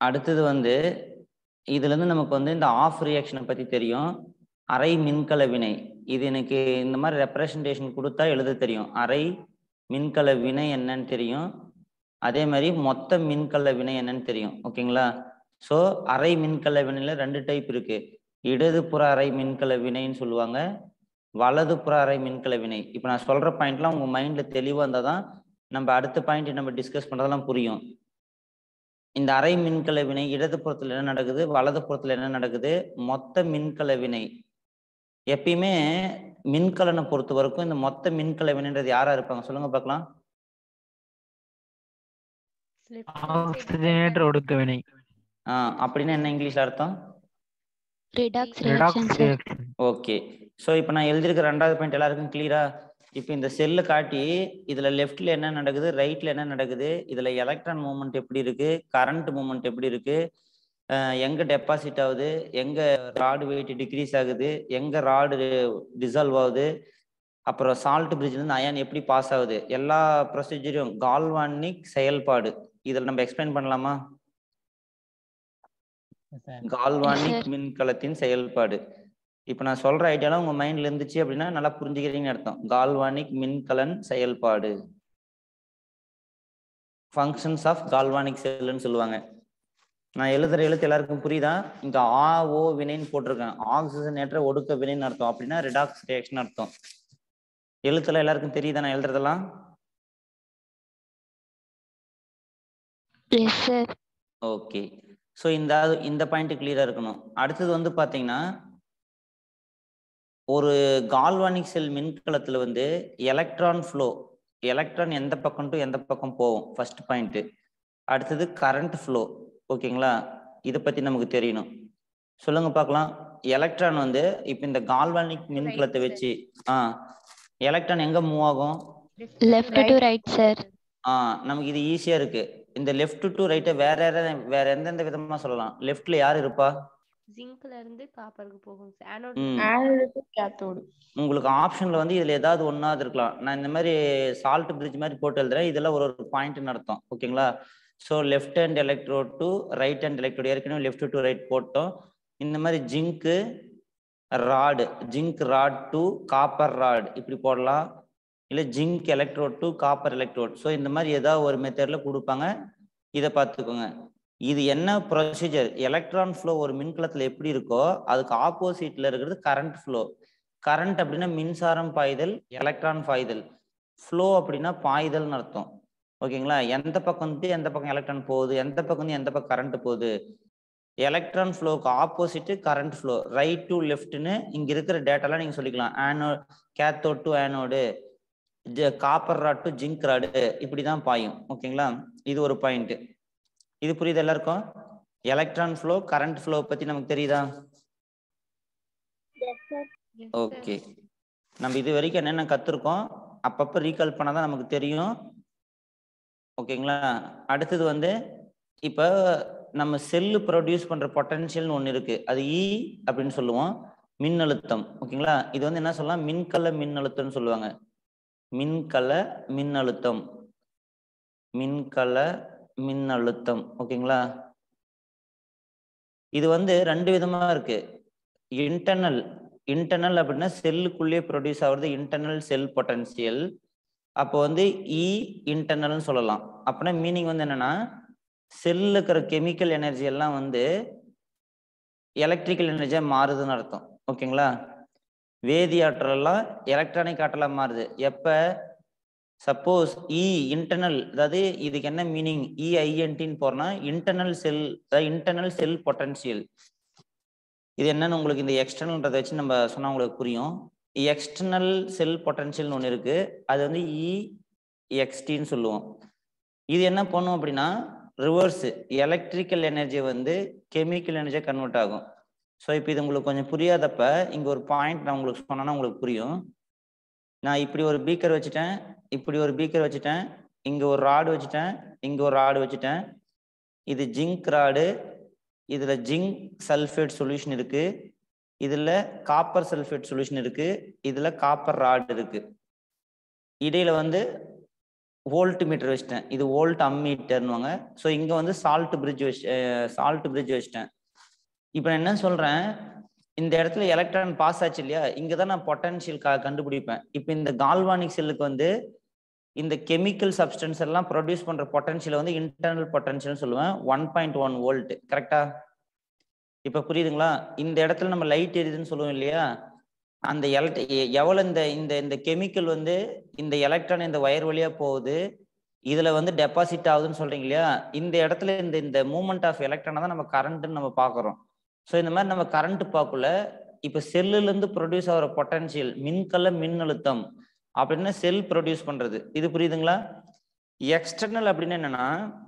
அடுத்தது வந்து இதுலேருந்து நமக்கு வந்து இந்த ஆஃப் ரியாக்ஷனை பற்றி தெரியும் அரை மின்கல வினை இது எனக்கு இந்த மாதிரி ரெப்ரசன்டேஷன் கொடுத்தா எழுத தெரியும் அரை மின்கல வினை என்னன்னு தெரியும் அதே மாதிரி மொத்த மின்கல வினை என்னன்னு தெரியும் ஓகேங்களா ஸோ அரை மின்கல வினையில ரெண்டு டைப் இருக்கு இடதுபுற அரை மின்கல வினைன்னு சொல்லுவாங்க வலதுபுற அரை மின்கல வினை இப்போ நான் சொல்ற பாயிண்ட்லாம் உங்க மைண்ட்ல தெளிவாக இருந்தால் தான் நம்ம அடுத்த பாயிண்ட் நம்ம டிஸ்கஸ் பண்றதெல்லாம் புரியும் இந்த அரை மின்கல வினை இடதுபுறத்துல என்ன நடக்குது வலதுபுறத்துல என்ன நடக்குது மொத்த மின்கல வினை எப்பயுமே மின்கலனை பொறுத்த வரைக்கும் இந்த மொத்த மின்கல வினைன்றது யாரா இருப்பாங்க சொல்லுங்க பார்க்கலாம் ஆக்சிஜனேற்ற ஒடுக்க வினை ஆஹ் அப்படின்னா என்ன இங்கிலீஷ்ல அர்த்தம் redox redox reaction sir reaction okay so இப்போ நான் எழுதியிருக்க ரெண்டாவது பாயிண்ட் எல்லாருக்கும் கிளியரா இப்போ இந்த செல்லு காட்டி இதுல லெஃப்ட்ல என்ன நடக்குது ரைட்ல என்ன நடக்குது இதுல எலக்ட்ரான் மூவ்மெண்ட் எப்படி இருக்கு கரண்ட் மூவ்மெண்ட் எப்படி இருக்கு அஹ் எங்க டெபாசிட் ஆகுது எங்க ராடு வெயிட் டிக்ரீஸ் ஆகுது எங்க ராடு டிசால்வ் ஆகுது அப்புறம் சால்ட் பிரிட்ஜ்லேருந்து அயான் எப்படி பாஸ் ஆகுது எல்லா ப்ரொசீஜரும் கால்வானிக் செயல்பாடு இதில் நம்ம எக்ஸ்பிளைன் பண்ணலாமா கால்வானிக் மின்கலத்தின் செயல்பாடு இப்போ நான் சொல்ற ஐடியாலாம் உங்க மைண்ட்ல இருந்துச்சு அப்படின்னா நல்லா புரிஞ்சுக்கிறீங்கன்னு அர்த்தம் கால்வானிக் மின்கலன் செயல்பாடு ஃபங்க்ஷன்ஸ் ஆஃப் கால்வானிக் செல்லுன்னு சொல்லுவாங்க நான் எழுதுற எழுத்து எல்லாருக்கும் புரியுதா இங்க ஆ ஓ வினைன்னு போட்டிருக்கேன் ஆக்சிஜன் ஏற்ற ஒடுக்க வினைன்னு அர்த்தம் அப்படின்னா ரிடாக்ஸ் ரியாக்ஷன் அர்த்தம் எழுத்துல எல்லாருக்கும் தெரியுதா நான் எழுதுறதெல்லாம் எஸ் சார் ஓகே ஸோ இந்த இந்த பாயிண்ட் கிளியரா இருக்கணும் அடுத்தது வந்து பாத்தீங்கன்னா ஒரு கால்வானிக் செல் மின்கலத்துல வந்து எலக்ட்ரான் ஃப்ளோ எலக்ட்ரான் எந்த பக்கம் டு எந்த பக்கம் போகும் ஃபர்ஸ்ட் பாயிண்ட் அடுத்தது கரண்ட் ஃப்ளோ ஓகேங்களா இதை பத்தி நமக்கு தெரியணும் சொல்லுங்க பார்க்கலாம் எலக்ட்ரான் வந்து இப்போ இந்த கால்வானிக் மின்கலத்தை வச்சு ஆ எலக்ட்ரான் எங்க மூவ் ஆகும் லெஃப்ட் டு ரைட் சார் ஆ நமக்கு இது ஈஸியா இருக்கு இந்த லெஃப்ட் டு ரைட்டை வேற யார- வேற எந்தெந்த விதமா சொல்லலாம் லெஃப்ட்ல யார் இருப்பா ஜிங்க்ல இருந்து காப்பருக்கு போகும் ஆனோட் ம் ஆனோடு கேத்தோடு உங்களுக்கு ஆப்ஷன்ல வந்து இதுல ஏதாவது ஒன்னாவது இருக்கலாம் நான் இந்த மாதிரி சால்ட் பிரிட்ஜ் மாதிரி போட்டு எழுதுறேன் இதெல்லாம் ஒரு ஒரு பாயிண்ட் அர்த்தம் ஓகேங்களா so left hand electrode to right hand electrode ஏற்கனவே லெஃப்ட் டு ரைட் போட்டோம் இந்த மாதிரி zinc rod zinc rod to copper rod இப்படி போடலாம் இல்லை zinc electrode to copper electrode so இந்த மாதிரி ஏதாவது ஒரு மெத்தட்ல கொடுப்பாங்க இதை பார்த்துக்கோங்க இது என்ன ப்ரொசீஜர் எலக்ட்ரான் ஃப்ளோ ஒரு மின்கலத்தில் எப்படி இருக்கோ அதுக்கு ஆப்போசிட்ல இருக்கிறது கரண்ட் ஃப்ளோ கரண்ட் அப்படின்னா மின்சாரம் பாய்தல் எலக்ட்ரான் பாய்தல் ஃப்ளோ அப்படின்னா பாய்தல்னு அர்த்தம் ஓகேங்களா எந்த பக்கம் வந்து எந்த பக்கம் எலக்ட்ரான் போகுது எந்த பக்கம் வந்து எந்த பக்கம் கரண்ட் போகுது எலக்ட்ரான் ஃப்ளோக்கு opposite current flow right to லெஃப்ட்னு இங்க இருக்கிற டேட்டாலாம் நீங்க சொல்லிக்கலாம் ஆனோ cathode to anode copper rod to zinc rod இப்படிதான் பாயும் ஓகேங்களா இது ஒரு பாயிண்ட் இது புரியுது எல்லாருக்கும் எலக்ட்ரான் ஃப்ளோ கரண்ட் ஃப்ளோ பத்தி நமக்கு தெரியுதா ஓகே நம்ம இது வரைக்கும் என்னென்ன கத்துருக்கோம் அப்பப்போ ரீகால் பண்ணாதான் நமக்கு தெரியும் ஓகேங்களா அடுத்தது வந்து இப்போ நம்ம செல்லு ப்ரொடியூஸ் பண்ற பொட்டன்ஷியல்னு ஒன்று இருக்கு அது இ அப்படின்னு சொல்லுவோம் மின்னழுத்தம் ஓகேங்களா இது வந்து என்ன சொல்லலாம் மின்கல மின்னழுத்தம்னு சொல்லுவாங்க மின்கல மின்னழுத்தம் மின்கல மின்னழுத்தம் ஓகேங்களா இது வந்து ரெண்டு விதமா இருக்கு இன்டர்னல் இன்டர்னல் அப்படின்னா செல்லுக்குள்ளேயே ப்ரொடியூஸ் ஆகுறது இன்டர்னல் செல் பொட்டன்சியல் அப்போ வந்து இ இன்டர்னல்னு சொல்லலாம் அப்படின்னா மீனிங் வந்து என்னன்னா செல்லில் இருக்கிற கெமிக்கல் எனர்ஜி எல்லாம் வந்து எலக்ட்ரிக்கல் எனர்ஜியா மாறுதுன்னு அர்த்தம் ஓகேங்களா வேதி ஆற்றல் எல்லாம் எலக்ட்ரானிக் ஆற்றலா மாறுது எப்ப சப்போஸ் இ இன்டர்னல் அதாவது இதுக்கு என்ன மீனிங் இஐஎன்டின்னு போறோம்னா இன்டர்னல் செல் அதாவது இன்டர்னல் செல் பொட்டன்சியல் இது என்னன்னு உங்களுக்கு இந்த எக்ஸ்டர்னல்ன்றதை வச்சு நம்ம சொன்னா உங்களுக்கு புரியும் எக்ஸ்டர்னல் செல் பொட்டன்ஷியல்னு ஒன்று இருக்கு அது வந்து இ எக்ஸ்டின்னு சொல்லுவோம் இது என்ன பண்ணும் அப்படின்னா ரிவர்ஸ் எலக்ட்ரிக்கல் எனர்ஜி வந்து கெமிக்கல் எனர்ஜியாக கன்வெர்ட் ஆகும் ஸோ இப்போ இது உங்களுக்கு கொஞ்சம் புரியாதப்ப இங்கே ஒரு பாயிண்ட் நான் உங்களுக்கு சொன்னேன்னா உங்களுக்கு புரியும் நான் இப்படி ஒரு பீக்கர் வச்சுட்டேன் இப்படி ஒரு பீக்கர் வச்சுட்டேன் இங்கே ஒரு ராடு வச்சுட்டேன் இங்கே ஒரு ராடு வச்சுட்டேன் இது ஜிங்க் ராடு இதில் ஜிங்க் சல்ஃபேட் சொல்யூஷன் இருக்கு இதில் காப்பர் சல்ஃபேட் சொல்யூஷன் இருக்கு இதில் காப்பர் ராடு இருக்கு இடையில வந்து வோல்ட் மீட்டர் வச்சிட்டேன் இது வோல்ட் அம்மீட்டர்னுவாங்க ஸோ இங்க வந்து சால்ட் பிரிட்ஜ் வச்சு சால்ட் பிரிட்ஜ் வச்சிட்டேன் இப்போ நான் என்ன சொல்றேன் இந்த இடத்துல எலக்ட்ரான் பாஸ் ஆச்சு இல்லையா இங்க தான் நான் பொட்டன்ஷியல் கண்டுபிடிப்பேன் இப்போ இந்த கால்வானிக் செல்லுக்கு வந்து இந்த கெமிக்கல் சப்ஸ்டன்ஸ் எல்லாம் ப்ரொடியூஸ் பண்ற பொட்டன்ஷியல் வந்து இன்டர்னல் பொட்டன்ஷியல் சொல்லுவேன் ஒன் பாயிண்ட் ஒன் வோல்ட் கரெக்டா இப்ப புரியுதுங்களா இந்த இடத்துல நம்ம லைட் எரியுதுன்னு சொல்லுவோம் இல்லையா அந்த எலக்ட் எவ்வளவு இந்த இந்த இந்த கெமிக்கல் வந்து இந்த எலக்ட்ரான் இந்த வயர் வழியா போகுது இதுல வந்து டெபாசிட் ஆகுதுன்னு சொல்றீங்க இல்லையா இந்த இடத்துல இந்த இந்த மூமெண்ட் ஆஃப் எலக்ட்ரானை தான் நம்ம கரண்ட்னு நம்ம பாக்குறோம் ஸோ இந்த மாதிரி நம்ம கரண்ட் பார்க்கல இப்ப செல்லுல இருந்து ப்ரொடியூஸ் ஆகிற பொட்டன்ஷியல் மின்கல மின்னழுத்தம் அப்படின்னு செல் ப்ரொடியூஸ் பண்றது இது புரியுதுங்களா எக்ஸ்டர்னல் அப்படின்னு என்னன்னா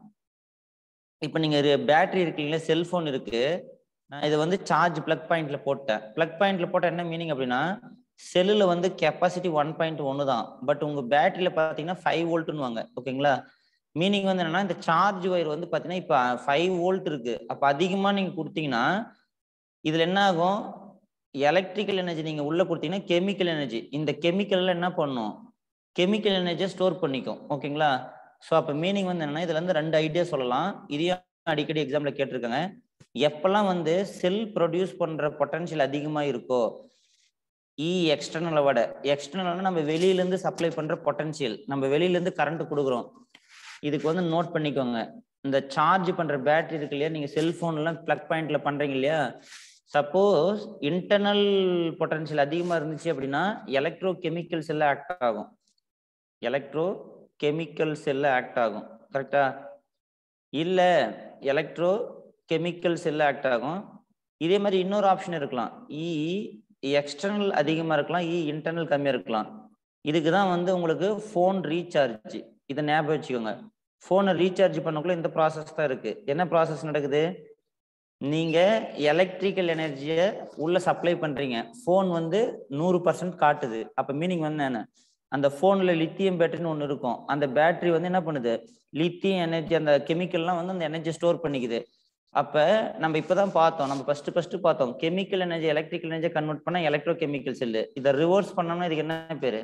இப்ப நீங்க பேட்டரி இருக்கீங்களா செல்போன் இருக்கு நான் இதை வந்து சார்ஜ் பிளக் பாயிண்ட்ல போட்டேன் பிளக் பாயிண்ட்ல போட்ட என்ன மீனிங் அப்படின்னா செல்லுல வந்து கெப்பாசிட்டி ஒன் பாயிண்ட் ஒன்று தான் பட் உங்க பேட்டரியில பாத்தீங்கன்னா ஃபைவ் வோல்ட்னு வாங்க ஓகேங்களா மீனிங் வந்து என்னன்னா இந்த சார்ஜ் ஒயர் வந்து பாத்தீங்கன்னா இப்ப ஃபைவ் வோல்ட் இருக்கு அப்ப அதிகமா நீங்க கொடுத்தீங்கன்னா இதுல என்ன ஆகும் எலக்ட்ரிக்கல் எனர்ஜி நீங்க உள்ள கொடுத்தீங்கன்னா கெமிக்கல் எனர்ஜி இந்த கெமிக்கல்ல என்ன பண்ணும் கெமிக்கல் எனர்ஜியை ஸ்டோர் பண்ணிக்கும் ஓகேங்களா ஸோ அப்போ மீனிங் வந்து என்னன்னா இதுல இருந்து ரெண்டு ஐடியா சொல்லலாம் இதையும் அடிக்கடி எக்ஸாம்ல கேட்டிருக்காங்க எப்பெல்லாம் வந்து செல் ப்ரொடியூஸ் பண்ற பொட்டன்ஷியல் அதிகமா இருக்கோ இ எக்ஸ்டர்னலை விட எக்ஸ்டர்னல் நம்ம வெளியில இருந்து சப்ளை பண்ற பொட்டன்ஷியல் நம்ம வெளியில இருந்து கரண்ட் கொடுக்குறோம் இதுக்கு வந்து நோட் பண்ணிக்கோங்க இந்த சார்ஜ் பண்ற பேட்டரி இருக்கு இல்லையா நீங்க செல்போன் எல்லாம் பிளக் பாயிண்ட்ல பண்றீங்க இல்லையா சப்போஸ் இன்டர்னல் பொட்டன்ஷியல் அதிகமா இருந்துச்சு அப்படின்னா எலக்ட்ரோ கெமிக்கல் செல்ல ஆக்ட் ஆகும் எலக்ட்ரோ கெமிக்கல் செல்ல ஆக்ட் ஆகும் கரெக்டா இல்ல எலக்ட்ரோ கெமிக்கல் செல்ல ஆக்ட் ஆகும் இதே மாதிரி இன்னொரு ஆப்ஷன் இருக்கலாம் இ எக்ஸ்டர்னல் அதிகமா இருக்கலாம் இ இன்டர்னல் கம்மியா இருக்கலாம் இதுக்கு தான் வந்து உங்களுக்கு ஃபோன் ரீசார்ஜ் இதை ஞாபகம் வச்சுக்கோங்க ஃபோனை ரீசார்ஜ் பண்ணக்குள்ள இந்த ப்ராசஸ் தான் இருக்கு என்ன ப்ராசஸ் நடக்குது நீங்க எலக்ட்ரிக்கல் எனர்ஜியை உள்ள சப்ளை பண்றீங்க ஃபோன் வந்து நூறு பர்சன்ட் காட்டுது அப்ப மீனிங் வந்து என்ன அந்த ஃபோன்ல லித்தியம் பேட்டரின்னு ஒன்று இருக்கும் அந்த பேட்டரி வந்து என்ன பண்ணுது லித்தியம் எனர்ஜி அந்த கெமிக்கல்லாம் வந்து அந்த எனர்ஜி ஸ்டோர் பண்ணிக்குது அப்ப நம்ம இப்பதான் பார்த்தோம் நம்ம ஃபர்ஸ்ட் ஃபர்ஸ்ட் பார்த்தோம் chemical energy electrical energy convert பண்ணா எலக்ட்ரோ கெமிக்கல் செல்லு இதை ரிவர்ஸ் பண்ணோம்னா இதுக்கு என்ன பேரு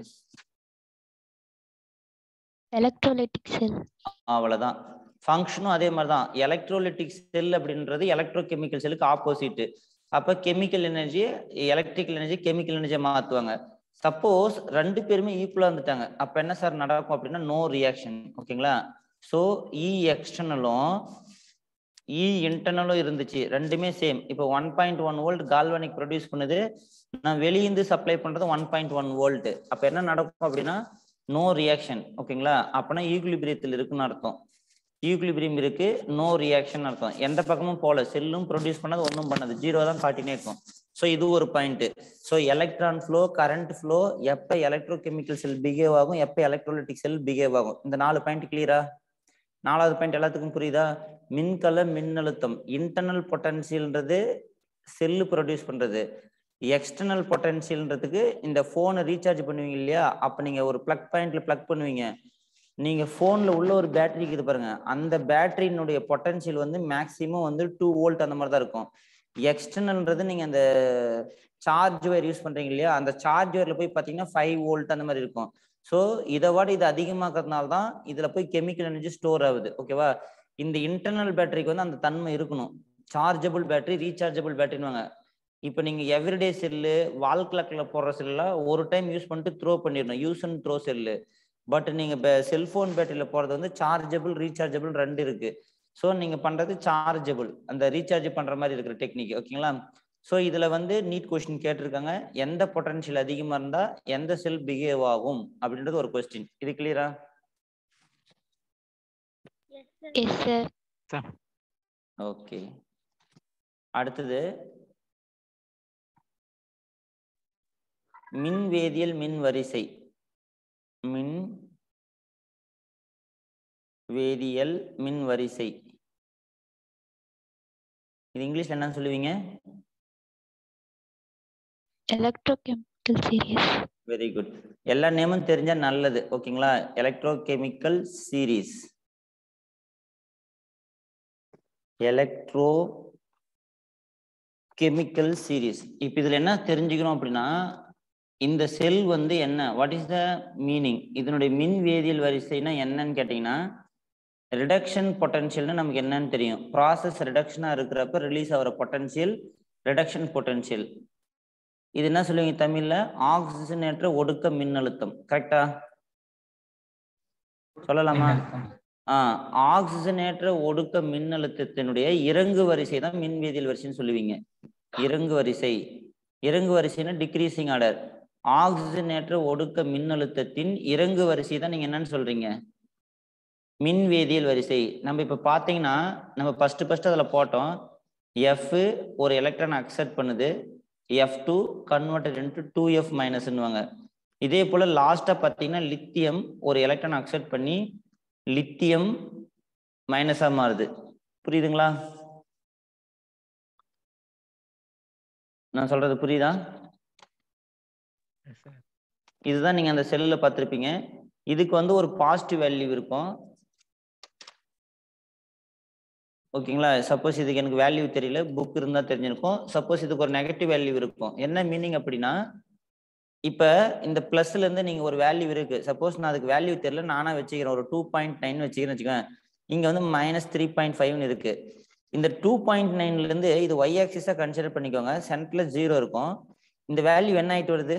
எலக்ட்ரோலைட்டிக் செல் அவ்வளவுதான் ஃபங்க்ஷனும் அதே மாதிரி தான் எலக்ட்ரோலிட்டிக் செல் அப்படின்றது எலக்ட்ரோ கெமிக்கல் செல்லுக்கு ஆப்போசிட் அப்ப chemical energy electrical energy chemical எனர்ஜியை மாத்துவாங்க சப்போஸ் ரெண்டு பேருமே ஈக்குவலா வந்துட்டாங்க அப்ப என்ன சார் நடக்கும் அப்படின்னா நோ ரியாக்ஷன் ஓகேங்களா ஸோ இ எக்ஸ்டர்னலும் இ இன்டர்னலும் இருந்துச்சு ரெண்டுமே சேம் இப்போ one point one volt galvanic produce பண்ணுது நான் வெளியிருந்து சப்ளை பண்றது ஒன் பாயிண்ட் ஒன் வோல்ட் அப்ப என்ன நடக்கும் அப்படின்னா நோ ரியாக்ஷன் ஓகேங்களா அப்பனா ஈக்குலிபிரியத்தில் இருக்குன்னு அர்த்தம் ஈக்குலிபிரியம் இருக்கு நோ ரியாக்ஷன் அர்த்தம் எந்த பக்கமும் போல செல்லும் ப்ரொடியூஸ் பண்ணது ஒன்றும் பண்ணது ஜீரோ தான் காட்டினே இருக்கும் ஸோ இது ஒரு point so electron flow current flow எப்போ எலக்ட்ரோ கெமிக்கல் செல் பிஹேவ் ஆகும் எப்போ எலக்ட்ரோலிட்டிக் செல் பிஹேவ் ஆகும் இந்த நாலு பாயிண்ட் கிளியரா நாலாவது பாயிண்ட் எல்லாத்துக்கும் புரியுதா மின்கல மின்னழுத்தம் இன்டர்னல் பொட்டன்சியல்ன்றது செல்லு ப்ரொடியூஸ் பண்றது எக்ஸ்டர்னல் பொட்டன்சியல்ன்றதுக்கு இந்த ஃபோனை ரீசார்ஜ் பண்ணுவீங்க இல்லையா அப்போ நீங்க ஒரு பிளக் பாயிண்ட்ல பிளக் பண்ணுவீங்க நீங்க ஃபோன்ல உள்ள ஒரு பேட்டரி இருக்குது பாருங்க அந்த பேட்டரியினுடைய பொட்டன்ஷியல் வந்து மேக்சிமம் வந்து டூ வோல்ட் அந்த மாதிரி தான் இருக்கும் எக்ஸ்டர்னல்ன்றது நீங்க அந்த சார்ஜ் ஒயர் யூஸ் பண்றீங்க இல்லையா அந்த சார்ஜ் ஒயர்ல போய் பாத்தீங்கன்னா ஃபைவ் வோல்ட் அந்த மாதிரி இருக்கும் ஸோ இதை விட இது அதிகமாக்கிறதுனால தான் இதுல போய் கெமிக்கல் எனர்ஜி ஸ்டோர் ஆகுது ஓகேவா இந்த இன்டர்னல் பேட்டரிக்கு வந்து அந்த தன்மை இருக்கணும் சார்ஜபிள் பேட்டரி ரீசார்ஜபிள் பேட்டரின்னு இப்போ நீங்க எவ்ரிடே செல்லு வால் கிளாக்ல போடுற செல்லாம் ஒரு டைம் யூஸ் பண்ணிட்டு த்ரோ பண்ணிடணும் use and throw cell but நீங்க செல்போன் பேட்டரியில போறது வந்து சார்ஜபிள் ரீசார்ஜபிள் ரெண்டு இருக்கு ஸோ நீங்க பண்றது சார்ஜபிள் அந்த ரீசார்ஜ் பண்ற மாதிரி இருக்கிற டெக்னிக் ஓகேங்களா ஸோ இதுல வந்து நீட் கொஸ்டின் கேட்டிருக்காங்க எந்த பொட்டன்ஷியல் அதிகமா இருந்தா எந்த செல் பிஹேவ் ஆகும் அப்படின்றது ஒரு கொஸ்டின் இது கிளியரா எஸ் சார் ஓகே அடுத்தது மின் வேதியியல் மின் வரிசை மின் வேதியியல் மின் வரிசை இது இங்கிலீஷ்ல என்னன்னு சொல்லுவீங்க எலக்ட்ரோகெமிக்கல் சீரியஸ் வெரி குட் எல்லா நேமும் தெரிஞ்சா நல்லது ஓகேங்களா electrochemical series electrochemical series இப்போ இதுல என்ன தெரிஞ்சுக்கணும் அப்படின்னா இந்த செல் வந்து என்ன வாட் இஸ் த மீனிங் இதனுடைய மின் வேதியியல் வரிசைனா என்னன்னு கேட்டிங்கன்னா ரிடக்ஷன் பொட்டன்ஷியல்னு நமக்கு என்னன்னு தெரியும் ப்ராசஸ் ரிடக்ஷனாக இருக்கிறப்ப ரிலீஸ் ஆகிற பொட்டன்ஷியல் ரிடக்ஷன் பொட்டன்ஷியல் இது என்ன சொல்லுவீங்க தமிழ்ல ஆக்சிஜனேற்ற ஒடுக்க மின்னழுத்தம் கரெக்டா சொல்லலாமா ஆ ஆக்சிஜனேற்ற ஒடுக்க மின்னழுத்தத்தினுடைய இறங்கு வரிசை தான் மின் வேதியியல் வரிசைன்னு சொல்லுவீங்க இறங்கு வரிசை இறங்கு வரிசைன்னா டிக்ரீசிங் ஆர்டர் ஆக்சிஜனேற்ற ஒடுக்க மின்னழுத்தத்தின் இறங்கு வரிசை தான் நீங்க என்னன்னு சொல்றீங்க மின் வேதியியல் வரிசை நம்ம இப்ப பாத்தீங்கன்னா நம்ம ஃபர்ஸ்ட் ஃபர்ஸ்ட் அதுல போட்டோம் எஃப் ஒரு எலக்ட்ரான் அக்செப்ட் பண்ணுது F two converted into two F மைனஸ்ன்னுவாங்க இதே போல லாஸ்டா பார்த்தீங்கன்னா லித்தியம் ஒரு எலக்ட்ரான் அக்செப்ட் பண்ணி லித்தியம் மைனஸா மாறுது புரியுதுங்களா நான் சொல்றது புரியுதா இதுதான் நீங்க அந்த செல்லுல பார்த்திருப்பீங்க இதுக்கு வந்து ஒரு பாசிட்டிவ் வேல்யூ இருக்கும் ஓகேங்களா சப்போஸ் இதுக்கு எனக்கு வேல்யூ தெரியல புக் இருந்தா தெரிஞ்சிருக்கும் சப்போஸ் இதுக்கு ஒரு நெகட்டிவ் வேல்யூ இருக்கும் என்ன மீனிங் அப்படின்னா இப்ப இந்த பிளஸ்ல இருந்து நீங்க ஒரு வேல்யூ இருக்கு சப்போஸ் நான் அதுக்கு வேல்யூ தெரியல நானா வச்சுக்கிறேன் ஒரு டூ பாயிண்ட் நைன் வச்சுக்கிறேன் வச்சுக்கோங்க இங்க வந்து மைனஸ் த்ரீ பாயிண்ட் ஃபைவ்னு இருக்கு இந்த டூ பாயிண்ட் நைன்ல இருந்து இது ஒய் ஆக்சிஸா கன்சிடர் பண்ணிக்கோங்க சென்டர்ல ஜீரோ இருக்கும் இந்த வேல்யூ என்ன ஆயிட்டு வருது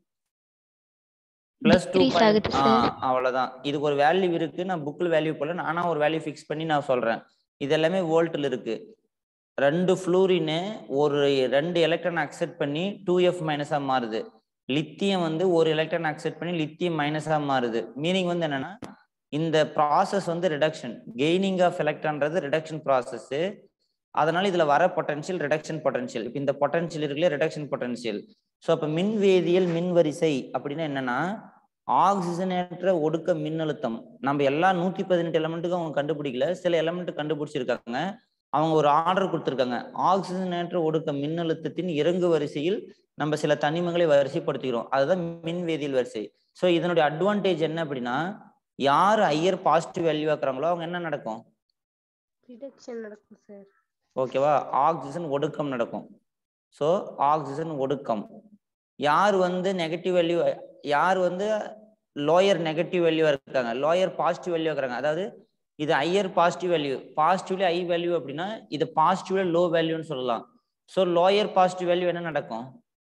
பிளஸ் டூ Decrease ஆகுது sir. அவ்வளவுதான் இதுக்கு ஒரு வேல்யூ இருக்கு நான் புக்ல வேல்யூ போல நானா ஒரு வேல்யூ ஃபிக்ஸ் பண்ணி நான் சொல்றேன் இது எல்லாமே வோல்ட்ல இருக்கு ரெண்டு ஃப்ளூரின் ஒரு ரெண்டு எலக்ட்ரான் அக்செப்ட் பண்ணி டூ எஃப் மைனஸா மாறுது லித்தியம் வந்து ஒரு எலக்ட்ரான் அக்செப்ட் பண்ணி லித்தியம் மைனஸா மாறுது மீனிங் வந்து என்னன்னா இந்த ப்ராசஸ் வந்து ரிடக்ஷன் கெய்னிங் ஆஃப் எலக்ட்ரான்றது ரிடக்ஷன் ப்ராசஸ் அதனால இதுல வர பொட்டன்ஷியல் ரிடக்ஷன் பொட்டன்ஷியல் இப்போ இந்த பொட்டன்ஷியல் இருக்குல்ல ரிடக்ஷன் பொட்டன்ஷியல் ஸோ அப்போ மின் வேதியியல் மின் வரிசை அப்படின்னா என்னன்னா ஆக்சிஜனேற்ற ஒடுக்க மின்னழுத்தம் நம்ம எல்லா நூத்தி பதினெட்டு எலமெண்ட்டுக்கும் அவங்க கண்டுபிடிக்கல சில எலமெண்ட் கண்டுபிடிச்சிருக்காங்க அவங்க ஒரு ஆர்டர் கொடுத்துருக்காங்க ஆக்சிஜனேற்ற ஒடுக்க மின்னழுத்தத்தின் இறங்கு வரிசையில் நம்ம சில தனிமங்களை வரிசைப்படுத்துகிறோம் அதுதான் மின் வேதியியல் வரிசை ஸோ இதனுடைய அட்வான்டேஜ் என்ன அப்படின்னா யார் ஐயர் பாசிட்டிவ் வேல்யூ ஆக்குறாங்களோ அவங்க என்ன நடக்கும் ரிடக்ஷன் நடக்கும் சார் ஓகேவா ஆக்சிஜன் ஒடுக்கம் நடக்கும் ஸோ ஆக்சிஜன் ஒடுக்கம் யார் வந்து நெகட்டிவ் வேல்யூ யார் வந்து லோயர் நெகட்டிவ் வேல்யூவா இருக்காங்க லோயர் பாசிட்டிவ் வேல்யூ இருக்கிறாங்க அதாவது இது ஹையர் பாசிட்டிவ் வேல்யூ பாசிட்டிவ்ல ஹை வேல்யூ அப்படின்னா இது பாசிட்டிவ்ல லோ வேல்யூன்னு சொல்லலாம் ஸோ லோயர் பாசிட்டிவ் வேல்யூ என்ன நடக்கும்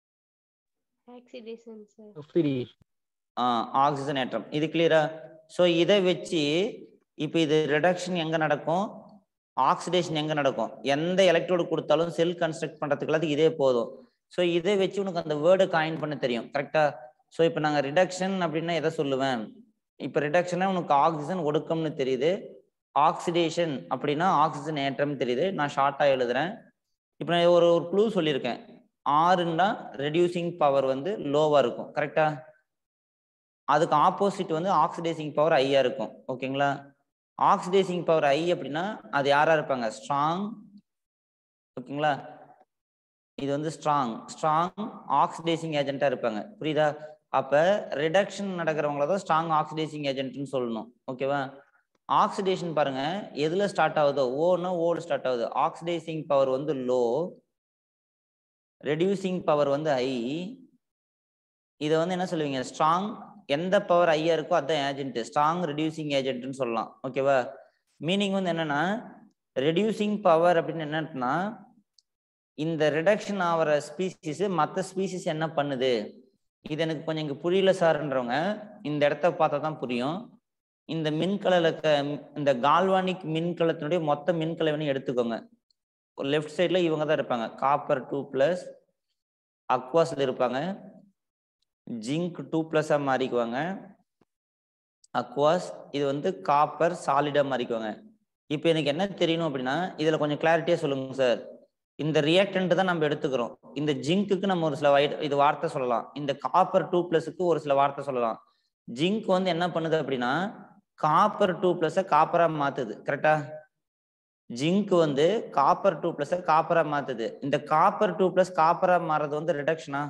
ஆக்சிடேஷன் சார் ஆக்சிஜன் ஏற்றம் இது கிளியரா ஸோ இதை வச்சு இப்போ இது ரிடக்ஷன் எங்க நடக்கும் ஆக்சிடேஷன் எங்க நடக்கும் எந்த எலக்ட்ரோடு கொடுத்தாலும் செல் கன்ஸ்ட்ரக்ட் பண்றதுக்கு இதே போதும் ஸோ இதை வச்சு உனக்கு அந்த வேர்டை காயின் பண்ண தெரியும் கரெக்டா ஸோ இப்போ நாங்கள் ரிடக்ஷன் அப்படின்னா எதை சொல்லுவேன் இப்போ ரிடக்ஷனா உனக்கு ஆக்சிஜன் ஒடுக்கம்னு தெரியுது ஆக்சிடேஷன் அப்படின்னா ஆக்சிஜன் ஏற்றம் தெரியுது நான் ஷார்ட்டாக எழுதுறேன் இப்போ நான் ஒரு ஒரு க்ளூ சொல்லியிருக்கேன் ஆறுன்னா ரெடியூசிங் பவர் வந்து லோவாக இருக்கும் கரெக்டா அதுக்கு ஆப்போசிட் வந்து ஆக்சிடைசிங் பவர் ஐயா இருக்கும் ஓகேங்களா ஆக்சிடைசிங் பவர் ஐ அப்படின்னா அது யாரா இருப்பாங்க ஸ்ட்ராங் ஓகேங்களா இது வந்து ஸ்ட்ராங் ஸ்ட்ராங் ஆக்சிடைசிங் ஏஜென்ட்டா இருப்பாங்க புரியுதா அப்ப ரிடக்ஷன் நடக்கிறவங்கள தான் ஸ்ட்ராங் ஆக்சிடைசிங் ஏஜென்ட்னு சொல்லணும் ஓகேவா ஆக்சிடேஷன் பாருங்க எதுல ஸ்டார்ட் ஆகுதோ ஓன்னா ஓடு ஸ்டார்ட் ஆகுது ஆக்சிடைசிங் பவர் வந்து லோ ரெடியூசிங் பவர் வந்து ஹை இதை வந்து என்ன சொல்லுவீங்க ஸ்ட்ராங் எந்த பவர் ஐயா இருக்கோ அதான் ஏஜென்ட் ஸ்ட்ராங் ரெடியூசிங் ஏஜென்ட்னு சொல்லலாம் ஓகேவா மீனிங் வந்து என்னன்னா ரெடியூசிங் பவர் அப்படின்னு என்னன்னா இந்த ரிடக்ஷன் ஆகிற ஸ்பீசிஸ் மற்ற ஸ்பீசிஸ் என்ன பண்ணுது இது எனக்கு கொஞ்சம் இங்கே புரியல சார்ன்றவங்க இந்த இடத்த பார்த்தா தான் புரியும் இந்த மின்கலல இந்த கால்வானிக் மின்கலத்தினுடைய மொத்த மின்கலவனையும் எடுத்துக்கோங்க லெஃப்ட் சைடில் இவங்க தான் இருப்பாங்க காப்பர் டூ ப்ளஸ் அக்வாஸில் இருப்பாங்க ஜிங்க் டூ ப்ளஸ்ஸாக மாறிக்குவாங்க அக்வாஸ் இது வந்து காப்பர் சாலிடாக மாறிக்குவாங்க இப்போ எனக்கு என்ன தெரியணும் அப்படின்னா இதில் கொஞ்சம் கிளாரிட்டியாக சொல்லுங்க சார் இந்த ரியாக்டன்ட் தான் நம்ம எடுத்துக்கிறோம் இந்த ஜிங்க்குக்கு நம்ம ஒரு சில வைட் இது வார்த்தை சொல்லலாம் இந்த காப்பர் டூ ப்ளஸுக்கு ஒரு சில வார்த்தை சொல்லலாம் ஜிங்க் வந்து என்ன பண்ணுது அப்படின்னா காப்பர் டூ ப்ளஸை காப்பராக மாற்றுது கரெக்டா ஜிங்க் வந்து காப்பர் டூ ப்ளஸை காப்பராக மாற்றுது இந்த காப்பர் டூ ப்ளஸ் காப்பராக மாறுறது வந்து ரிடக்ஷனா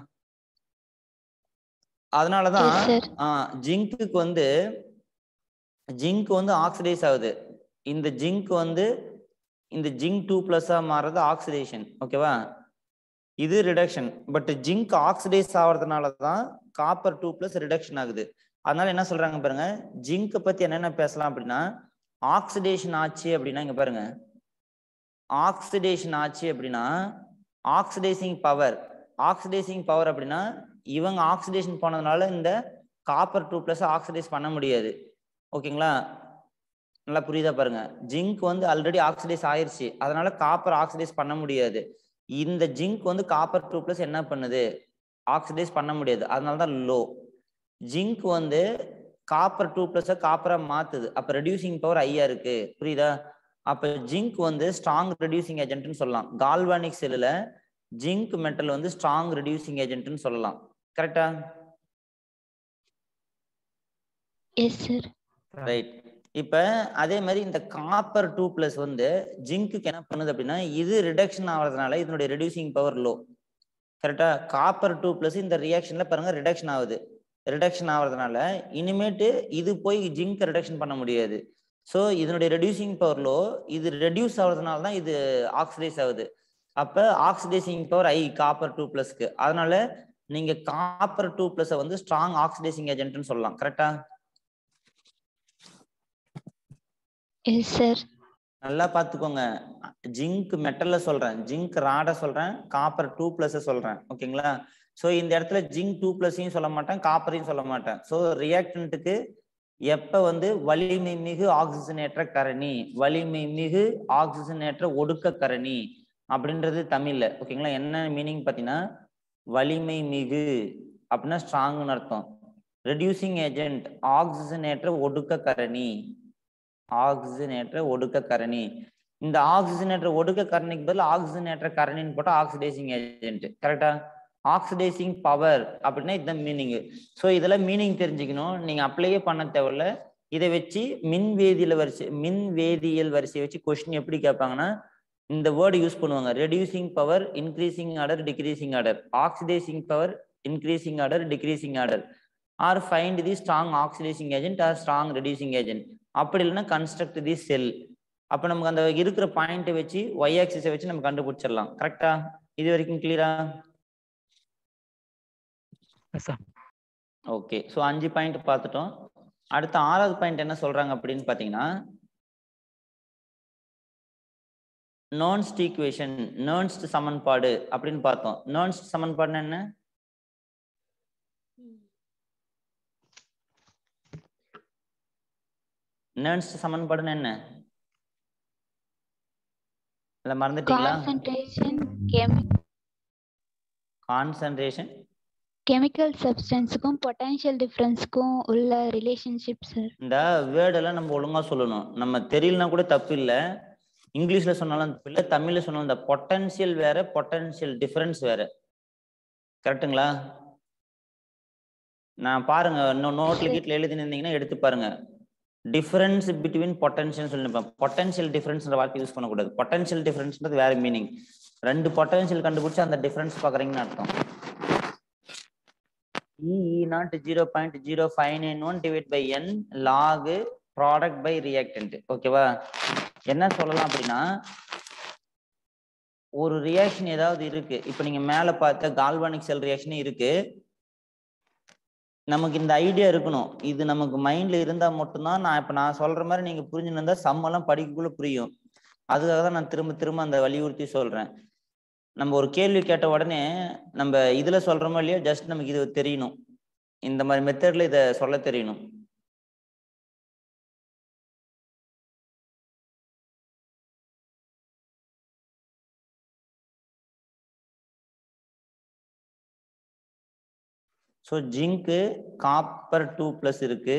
அதனாலதான் Yes, sir. ஜிங்க்குக்கு வந்து ஜிங்க் வந்து ஆக்சிடைஸ் ஆகுது இந்த ஜிங்க் வந்து இந்த ஜிங்க் டூ பிளஸ்ஸா மாறுறது ஆக்சிடேஷன் ஓகேவா இது ரிடக்ஷன் பட் ஜிங்க் ஆக்சிடைஸ் ஆகிறதுனால தான் காப்பர் டூ பிளஸ் ரிடக்ஷன் ஆகுது அதனால என்ன சொல்றாங்க பாருங்க ஜிங்கை பத்தி என்னென்ன பேசலாம் அப்படின்னா ஆக்சிடேஷன் ஆச்சு அப்படின்னா இங்க பாருங்க ஆக்சிடேஷன் ஆச்சு அப்படின்னா ஆக்சிடைசிங் பவர் ஆக்சிடைசிங் பவர் அப்படின்னா இவங்க ஆக்சிடேஷன் போனதுனால இந்த காப்பர் டூ பிளஸ் ஆக்சிடைஸ் பண்ண முடியாது ஓகேங்களா நல்லா புரியுதா பாருங்க ஜிங்க் வந்து ஆல்ரெடி ஆக்சிடைஸ் ஆயிருச்சு அதனால காப்பர் ஆக்சிடைஸ் பண்ண முடியாது இந்த ஜிங்க் வந்து காப்பர் டூ பிளஸ் என்ன பண்ணுது ஆக்சிடைஸ் பண்ண முடியாது அதனால தான் லோ ஜிங்க் வந்து காப்பர் டூ பிளஸ் காப்பரா மாத்துது அப்ப ரெடியூசிங் பவர் ஐயா இருக்கு புரியுதா அப்ப ஜிங்க் வந்து ஸ்ட்ராங் ரெடியூசிங் ஏஜென்ட்னு சொல்லலாம் கால்வானிக் செல்லுல ஜிங்க் மெட்டல் வந்து ஸ்ட்ராங் ரெடியூசிங் ஏஜென்ட்னு சொல்லலாம் கரெக்டா எஸ் சார் ரைட் இப்ப அதே மாதிரி இந்த காப்பர் டூ பிளஸ் வந்து ஜிங்க்கு என்ன பண்ணுது அப்படின்னா இது ரிடக்ஷன் ஆகிறதுனால இதனுடைய ரெடியூசிங் பவர் லோ கரெக்டா காப்பர் டூ பிளஸ் இந்த ரியாக்ஷன்ல பாருங்க ரிடக்ஷன் ஆகுது ரிடக்ஷன் ஆகிறதுனால இனிமேட்டு இது போய் ஜிங்க் ரிடக்ஷன் பண்ண முடியாது ஸோ இதனுடைய ரெடியூசிங் பவர் லோ இது ரெடியூஸ் ஆகுறதுனால தான் இது ஆக்சிடைஸ் ஆகுது அப்ப ஆக்சிடைசிங் பவர் ஐ காப்பர் டூ பிளஸ்க்கு அதனால நீங்க காப்பர் டூ பிளஸை வந்து ஸ்ட்ராங் ஆக்சிடைசிங் ஏஜென்ட்னு சொல்லலாம் கரெக்டா எஸ் சார் நல்லா பார்த்துக்கோங்க ஜிங்க் மெட்டல்ல சொல்றேன் ஜிங்க் ராட சொல்றேன் காப்பர் டூ பிளஸ் சொல்றேன் ஓகேங்களா ஸோ இந்த இடத்துல ஜிங்க் டூ பிளஸையும் சொல்ல மாட்டேன் காப்பரையும் சொல்ல மாட்டேன் ஸோ ரியாக்டன்ட்டுக்கு எப்ப வந்து வலிமை மிகு ஆக்சிஜனேற்ற கரணி வலிமை மிகு ஆக்சிஜனேற்ற ஒடுக்க கரணி அப்படின்றது தமிழ்ல ஓகேங்களா என்ன மீனிங் பார்த்தீங்கன்னா வலிமை மிகு அப்படின்னா ஸ்ட்ராங்னு அர்த்தம் ரெடியூசிங் ஏஜென்ட் ஆக்சிஜனேற்ற ஒடுக்க கரணி ஆக்சிஜனேற்ற ஒடுக்க கரணி இந்த ஆக்சிஜனேற்ற ஒடுக்க கரணிக்கு பதில் ஆக்சிஜனேற்ற கரணின்னு போட்டா ஆக்சிடைசிங் ஏஜென்ட் கரெக்டா ஆக்சிடைசிங் பவர் அப்படின்னா இதுதான் மீனிங் ஸோ இதெல்லாம் மீனிங் தெரிஞ்சுக்கணும் நீங்க அப்ளையே பண்ண தேவையில்ல இதை வச்சு மின் வேதியியல் வரிசை மின் வேதியியல் வரிசையை வச்சு கொஸ்டின் எப்படி கேட்பாங்கன்னா இந்த வேர்டு யூஸ் பண்ணுவாங்க reducing power increasing order decreasing order oxidising power increasing order decreasing order or find the strong oxidising agent or strong reducing agent அப்படி இல்லைன்னா கன்ஸ்ட்ரக்ட் தி செல் அப்போ நமக்கு அந்த இருக்கிற பாயிண்ட்டை வச்சு ஒய் ஆக்சிஸை வச்சு நம்ம கண்டுபிடிச்சிடலாம் கரெக்டா இது வரைக்கும் கிளியரா ஓகே ஸோ அஞ்சு பாயிண்ட் பார்த்துட்டோம் அடுத்த ஆறாவது பாயிண்ட் என்ன சொல்றாங்க அப்படின்னு பார்த்தீங்கன்னா நோன்ஸ்ட் ஈக்குவேஷன் நோன்ஸ்ட் சமன்பாடு அப்படின்னு பார்த்தோம் நோன்ஸ்ட் சமன்பாடுன்னா என்ன நர்ன்ஸ்ட் சமன்பாடுன்னு என்ன இல்ல மறந்துட்டீங்களா கான்சன்ட்ரேஷன் கெமி கான்சன்ட்ரேஷன் கெமிக்கல் சப்ஸ்டன்ஸுக்கும் பொட்டன்ஷியல் டிஃப்ரென்ஸுக்கும் உள்ள ரிலேஷன்ஷிப் சார் இந்த வேர்ட் எல்லாம் நம்ம ஒழுங்கா சொல்லணும் நம்ம தெரியலனா கூட தப்பு இல்லை இங்கிலீஷ்ல சொன்னாலும் தப்பு இல்லை தமிழ்ல சொன்னாலும் இந்த பொட்டன்ஷியல் வேற பொட்டன்ஷியல் டிஃபரன்ஸ் வேற கரெக்ட்டுங்களா நான் பாருங்க இன்னும் நோட்ல கீட்ல எழுதினிருந்தீங்கன்னா எடுத்து பாருங்க டிஃபரன்ஸ் பிட்வீன் பொட்டன்ஷியல் சொல்லிருப்பேன் பொட்டன்ஷியல் டிஃபரன்ஸ்ன்ற வார்த்தை யூஸ் பண்ணக்கூடாது பொட்டன்ஷியல் டிஃபரன்ஸ்ன்றது வேற மீனிங் ரெண்டு பொட்டன்ஷியல் கண்டுபிடிச்சு அந்த டிஃபரன்ஸ் பாக்குறீங்கன்னு அர்த்தம் E naught zero point zero five nine one divide by n log product by reactant ஓகேவா என்ன சொல்லலாம் அப்படின்னா ஒரு ரியாக்ஷன் ஏதாவது இருக்கு இப்போ நீங்க மேல பார்த்த கால்வானிக் செல் ரியாக்ஷன் இருக்கு நமக்கு இந்த ஐடியா இருக்கணும் இது நமக்கு மைண்ட்ல இருந்தா மட்டும்தான் நான் இப்ப நான் சொல்ற மாதிரி நீங்க புரிஞ்சுன்னு சம்மெல்லாம் படிக்கக்குள்ள புரியும் அதுக்காக தான் நான் திரும்ப திரும்ப அந்த வலியுறுத்தி சொல்றேன் நம்ம ஒரு கேள்வி கேட்ட உடனே நம்ம இதுல சொல்றோமோ இல்லையோ ஜஸ்ட் நமக்கு இது தெரியணும் இந்த மாதிரி மெத்தட்ல இதை சொல்ல தெரியணும் ஸோ ஜிங்க்கு காப்பர் டூ ப்ளஸ் இருக்கு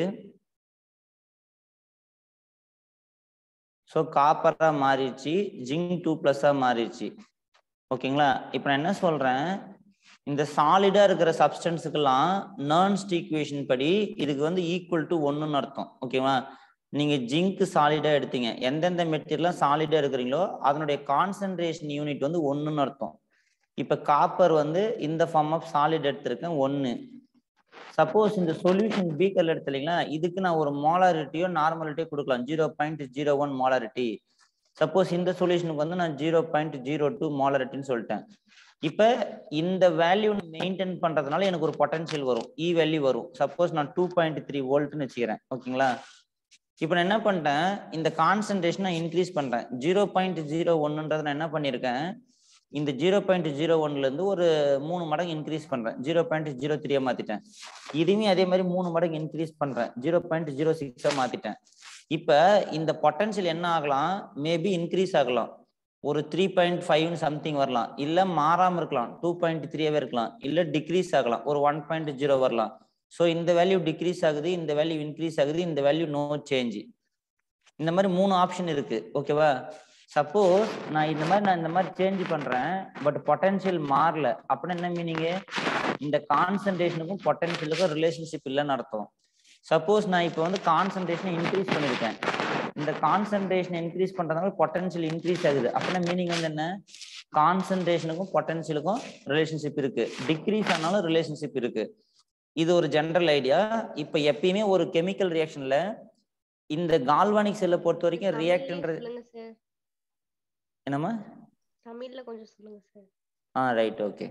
ஸோ காப்பரா மாறிடுச்சு ஜிங்க் டூ ப்ளஸ்ஸா மாறிடுச்சு ஓகேங்களா இப்போ நான் என்ன சொல்றேன் இந்த சாலிடா இருக்கிற சப்ஸ்டன்ஸுக்கெல்லாம் நர்ன்ஸ்ட் ஈக்குவேஷன் படி இதுக்கு வந்து ஈக்குவல் டு ஒன்றுன்னு அர்த்தம் ஓகேவா நீங்க ஜிங்க் சாலிடா எடுத்தீங்க எந்தெந்த மெட்டீரியல்லாம் சாலிடா இருக்கிறீங்களோ அதனுடைய கான்சென்ட்ரேஷன் யூனிட் வந்து ஒன்றுன்னு அர்த்தம் இப்ப காப்பர் வந்து இந்த ஃபார்ம் ஆஃப் சாலிட் எடுத்திருக்கேன் ஒன்னு சப்போஸ் இந்த சொல்யூஷன் பீக்கர்ல எடுத்துலீங்களா இதுக்கு நான் ஒரு மோலாரிட்டியோ நார்மாலிட்டியோ கொடுக்கலாம் zero point zero one molarity suppose இந்த சொல்யூஷனுக்கு வந்து நான் ஜீரோ பாயிண்ட் ஜீரோ டூ மோலாரிட்டின்னு சொல்லிட்டேன் இப்ப இந்த வேல்யூ மெயின்டைன் பண்றதுனால எனக்கு ஒரு பொட்டன்ஷியல் வரும் இ வேல்யூ வரும் சப்போஸ் நான் டூ பாயிண்ட் த்ரீ வோல்ட்னு வச்சுக்கிறேன் ஓகேங்களா இப்போ நான் என்ன பண்ணிட்டேன் இந்த கான்சன்ட்ரேஷனை இன்க்ரீஸ் பண்றேன் ஜீரோ பாயிண்ட் ஜீரோ ஒன்னுன்றதை நான் என்ன பண்ணியிருக்கேன் இந்த ஜீரோ பாயிண்ட் ஜீரோ ஒன்ல இருந்து ஒரு மூணு மடங்கு இன்க்ரீஸ் பண்றேன் ஜீரோ பாயிண்ட் ஜீரோ த்ரீயா மாத்திட்டேன் இதுவுமே அதே மாதிரி மூணு மடங்கு இன்க்ரீஸ் பண்றேன் ஜீரோ பாயிண்ட் ஜீரோ சிக்ஸா மாத்திட்டேன் இப்ப இந்த பொட்டன்ஷியல் என்ன ஆகலாம் மேபி இன்க்ரீஸ் ஆகலாம் ஒரு த்ரீ பாயிண்ட் ஃபைவ்னு சம்திங் வரலாம் இல்ல மாறாம இருக்கலாம் டூ பாயிண்ட் த்ரீயாவே இருக்கலாம் இல்ல டிக்ரீஸ் ஆகலாம் ஒரு ஒன் பாயிண்ட் ஜீரோ வரலாம் ஸோ இந்த வேல்யூ டிக்ரீஸ் ஆகுது இந்த வேல்யூ இன்க்ரீஸ் ஆகுது இந்த வேல்யூ நோ சேஞ்ச் இந்த மாதிரி மூணு ஆப்ஷன் இருக்கு ஓகேவா சப்போஸ் நான் இந்த மாதிரி நான் இந்த மாதிரி சேஞ்ச் பண்றேன் பட் பொட்டன்ஷியல் மாறல அப்படின்னா என்ன மீனிங் இந்த கான்சன்ட்ரேஷனுக்கும் பொட்டன்ஷியலுக்கும் ரிலேஷன்ஷிப் இல்லைன்னு அர்த்தம் சப்போஸ் நான் இப்போ வந்து கான்சன்ட்ரேஷனை இன்க்ரீஸ் பண்ணியிருக்கேன் இந்த கான்சன்ட்ரேஷன் இன்க்ரீஸ் பண்றதுனால பொட்டன்ஷியல் இன்க்ரீஸ் ஆகுது அப்படின்னா மீனிங் வந்து என்ன கான்சன்ட்ரேஷனுக்கும் பொட்டன்ஷியலுக்கும் ரிலேஷன்ஷிப் இருக்கு டிக்ரீஸ் ஆனாலும் ரிலேஷன்ஷிப் இருக்கு இது ஒரு ஜென்ரல் ஐடியா இப்போ எப்பயுமே ஒரு கெமிக்கல் ரியாக்ஷன்ல இந்த கால்வானிக் செல்லை பொறுத்த வரைக்கும் தமிழ்லயே ரியாக்ட்ன்றது சொல்லுங்க சார் என்னம்மா தமிழ்ல கொஞ்சம் சொல்லுங்க சார் ஆ ரைட் ஓகே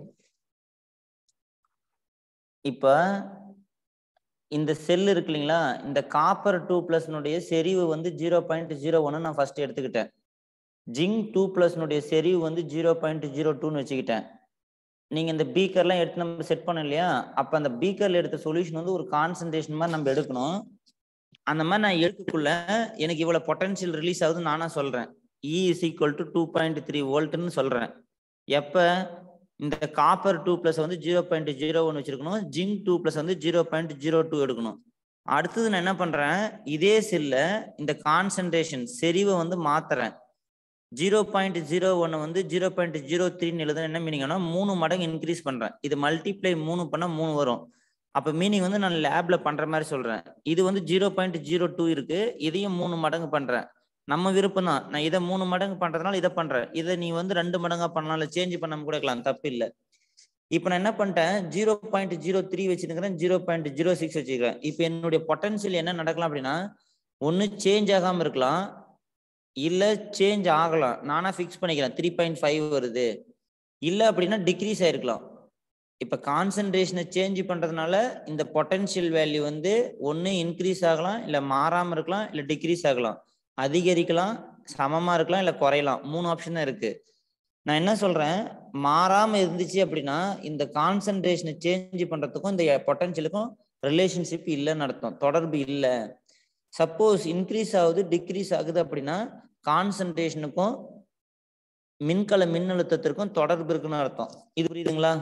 இப்போ இந்த செல் இருக்கு இல்லைங்களா இந்த காப்பர் டூ பிளஸ்னுடைய செறிவு வந்து ஜீரோ பாயிண்ட் ஜீரோ ஒன்னு நான் ஃபர்ஸ்ட் எடுத்துக்கிட்டேன் ஜிங்க் டூ பிளஸ்னுடைய செறிவு வந்து ஜீரோ பாயிண்ட் ஜீரோ டூன்னு வச்சுக்கிட்டேன் நீங்க இந்த பீக்கர்லாம் எடுத்து நம்ம செட் பண்ணோம் இல்லையா அப்ப அந்த பீக்கர்ல எடுத்த சொல்யூஷன் வந்து ஒரு கான்சன்ட்ரேஷன் மாதிரி நம்ம எடுக்கணும் அந்த மாதிரி நான் எடுக்கக்குள்ள எனக்கு இவ்வளவு பொட்டன்ஷியல் ரிலீஸ் ஆகுதுன்னு நானா சொல்றேன் E is equal to two point three வோல்ட்னு சொல்றேன் எப்ப இந்த காப்பர் டூ பிளஸ் வந்து ஜீரோ பாயிண்ட் ஜீரோ ஒன் வச்சிருக்கணும் ஜிங்க் டூ பிளஸ் வந்து ஜீரோ பாயிண்ட் ஜீரோ டூ எடுக்கணும் அடுத்தது நான் என்ன பண்றேன் இதே செல்ல இந்த கான்சன்ட்ரேஷன் செறிவை வந்து மாத்துறேன் ஜீரோ பாயிண்ட் ஜீரோ ஒன்னு வந்து ஜீரோ பாயிண்ட் ஜீரோ த்ரீன்னு எழுத என்ன மீனிங்னா மூணு மடங்கு இன்க்ரீஸ் பண்றேன் இது மல்டிப்ளை மூணு பண்ணா மூணு வரும் அப்ப மீனிங் வந்து நான் லேப்ல பண்ற மாதிரி சொல்றேன் இது வந்து ஜீரோ பாயிண்ட் ஜீரோ டூ இருக்கு இதையும் மூணு மடங்கு பண்றேன் நம்ம விருப்பம் தான் நான் இதை மூணு மடங்கு பண்றதுனால இதை பண்றேன் இதை நீ வந்து ரெண்டு மடங்கா பண்ணலாம் இல்ல சேஞ்ச் பண்ணாம கூட இருக்கலாம் தப்பு இல்லை இப்போ நான் என்ன பண்ணிட்டேன் ஜீரோ பாயிண்ட் ஜீரோ த்ரீ வச்சிருக்கிறேன் ஜீரோ பாயிண்ட் ஜீரோ சிக்ஸ் வச்சுக்கிறேன் இப்போ என்னுடைய பொட்டன்ஷியல் என்ன நடக்கலாம் அப்படின்னா ஒன்று சேஞ்ச் ஆகாம இருக்கலாம் இல்ல சேஞ்ச் ஆகலாம் நானா ஃபிக்ஸ் பண்ணிக்கிறேன் த்ரீ பாயிண்ட் ஃபைவ் வருது இல்ல அப்படின்னா டிக்ரீஸ் ஆயிருக்கலாம் இப்ப கான்சன்ட்ரேஷனை சேஞ்ச் பண்றதுனால இந்த பொட்டன்ஷியல் வேல்யூ வந்து ஒன்னு இன்க்ரீஸ் ஆகலாம் இல்ல மாறாம இருக்கலாம் இல்ல டிக்ரீஸ் ஆகலாம் அதிகரிக்கலாம் சமமா இருக்கலாம் இல்ல குறையலாம் மூணு ஆப்ஷன் தான் இருக்கு நான் என்ன சொல்றேன் மாறாம இருந்துச்சு அப்படின்னா இந்த கான்சன்ட்ரேஷனை சேஞ்ச் பண்றதுக்கும் இந்த பொட்டன்ஷியலுக்கும் ரிலேஷன்ஷிப் இல்லைன்னு அர்த்தம் தொடர்பு இல்லை சப்போஸ் இன்க்ரீஸ் ஆகுது டிக்ரீஸ் ஆகுது அப்படின்னா கான்சன்ட்ரேஷனுக்கும் மின்கல மின்னழுத்தத்திற்கும் தொடர்பு இருக்குன்னு அர்த்தம் இது புரியுதுங்களா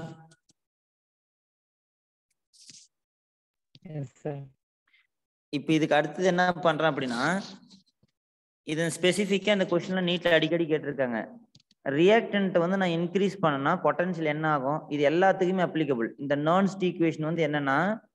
Yes, sir. இப்ப இதுக்கு அடுத்தது என்ன பண்றேன் அப்படின்னா இது ஸ்பெசிஃபிக்கா இந்த கொஸ்டின்ல நீட்ல அடிக்கடி கேட்டிருக்காங்க ரியாக்டன்ட் வந்து நான் இன்க்ரீஸ் பண்ணனா பொட்டன்ஷியல் என்ன ஆகும் இது எல்லாத்துக்குமே அப்ளிகபிள் இந்த நான்ஸ்ட் ஈக்குவேஷன் வந்து என்னன்னா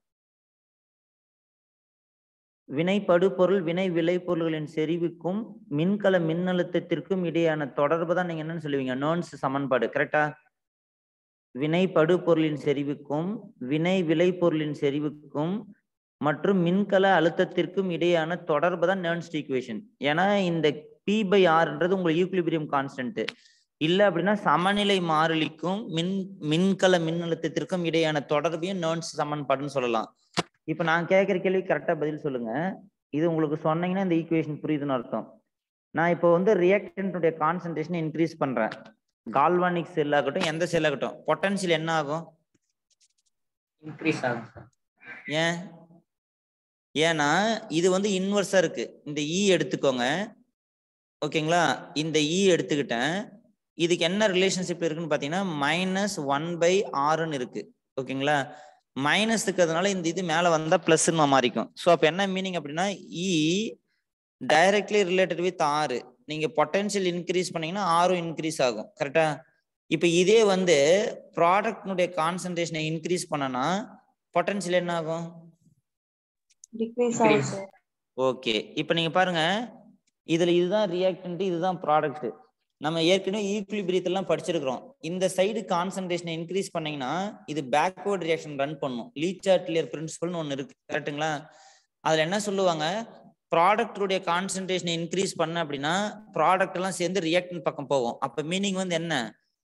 வினை படுபொருள் வினை விளைபொருள்களின் செறிவுக்கும் மின்கல மின்னழுத்தத்திற்கும் இடையான தொடர்பு தான் நீங்க என்னன்னு சொல்லுவீங்க நோன்ஸ் சமன்பாடு கரெக்டா வினை படுபொருளின் செறிவுக்கும் வினை விளைபொருளின் செறிவுக்கும் மற்றும் மின்கல அழுத்தத்திற்கும் இடையான தொடர்பு தான் நேர்ன்ஸ்ட் ஈக்குவேஷன் ஏன்னா இந்த பி பை ஆர்ன்றது உங்களுக்கு ஈக்குலிபிரியம் கான்ஸ்டன்ட் இல்ல அப்படின்னா சமநிலை மாறிலிக்கும் மின் மின்கல மின்னழுத்தத்திற்கும் இடையான தொடர்பையும் நேர்ன்ஸ் சமன்பாடுன்னு சொல்லலாம் இப்ப நான் கேட்கிற கேள்வி கரெக்டா பதில் சொல்லுங்க இது உங்களுக்கு சொன்னீங்கன்னா இந்த ஈக்குவேஷன் புரியுதுன்னு அர்த்தம் நான் இப்போ வந்து ரியாக்டன்ட்டுடைய கான்சன்ட்ரேஷனை இன்க்ரீஸ் பண்றேன் கால்வானிக் செல் ஆகட்டும் எந்த செல் ஆகட்டும் பொட்டன்ஷியல் என்ன ஆகும் இன்க்ரீஸ் ஆகும் சார் ஏன் ஏன்னா இது வந்து இன்வர்ஸா இருக்கு இந்த இ எடுத்துக்கோங்க ஓகேங்களா இந்த இ எடுத்துக்கிட்டேன் இதுக்கு என்ன ரிலேஷன்ஷிப் இருக்குன்னு பாத்தீங்கன்னா மைனஸ் ஒன் பை ஆறுன்னு இருக்கு ஓகேங்களா மைனஸ் இருக்கிறதுனால இந்த இது மேல வந்தா பிளஸ்ன்னு மாறிக்கும் ஸோ அப்ப என்ன மீனிங் அப்படின்னா இ டைரக்ட்லி ரிலேட்டட் வித் ஆறு நீங்க பொட்டன்ஷியல் இன்க்ரீஸ் பண்ணீங்கன்னா ஆறும் இன்க்ரீஸ் ஆகும் கரெக்டா இப்போ இதே வந்து ப்ராடக்ட்னுடைய கான்சன்ட்ரேஷனை இன்க்ரீஸ் பண்ணனா பொட்டன்ஷியல் என்ன ஆகும் டிக்ரீஸ் ஆகும் சார் ஓகே இப்போ நீங்க பாருங்க இதுல இதுதான் ரியாக்டன்ட் இதுதான் ப்ராடக்ட் நம்ம ஏற்கனவே ஈக்குலிபிரியத்தெல்லாம் படிச்சிருக்கிறோம் இந்த சைடு கான்சன்ட்ரேஷனை இன்க்ரீஸ் பண்ணீங்கன்னா இது பேக்வர்ட் ரியாக்ஷன் ரன் பண்ணும் லீச்சாட்லியர் பிரின்சிபல்னு ஒன்று இருக்கு கரெக்ட்டுங்களா அதுல என்ன சொல்லுவாங்க ப்ராடக்டுடைய கான்சன்ட்ரேஷனை இன்க்ரீஸ் பண்ண அப்படின்னா ப்ராடக்ட் எல்லாம் சேர்ந்து ரியாக்டன் பக்கம் போகும் அப்ப மீனிங் வந்து என்ன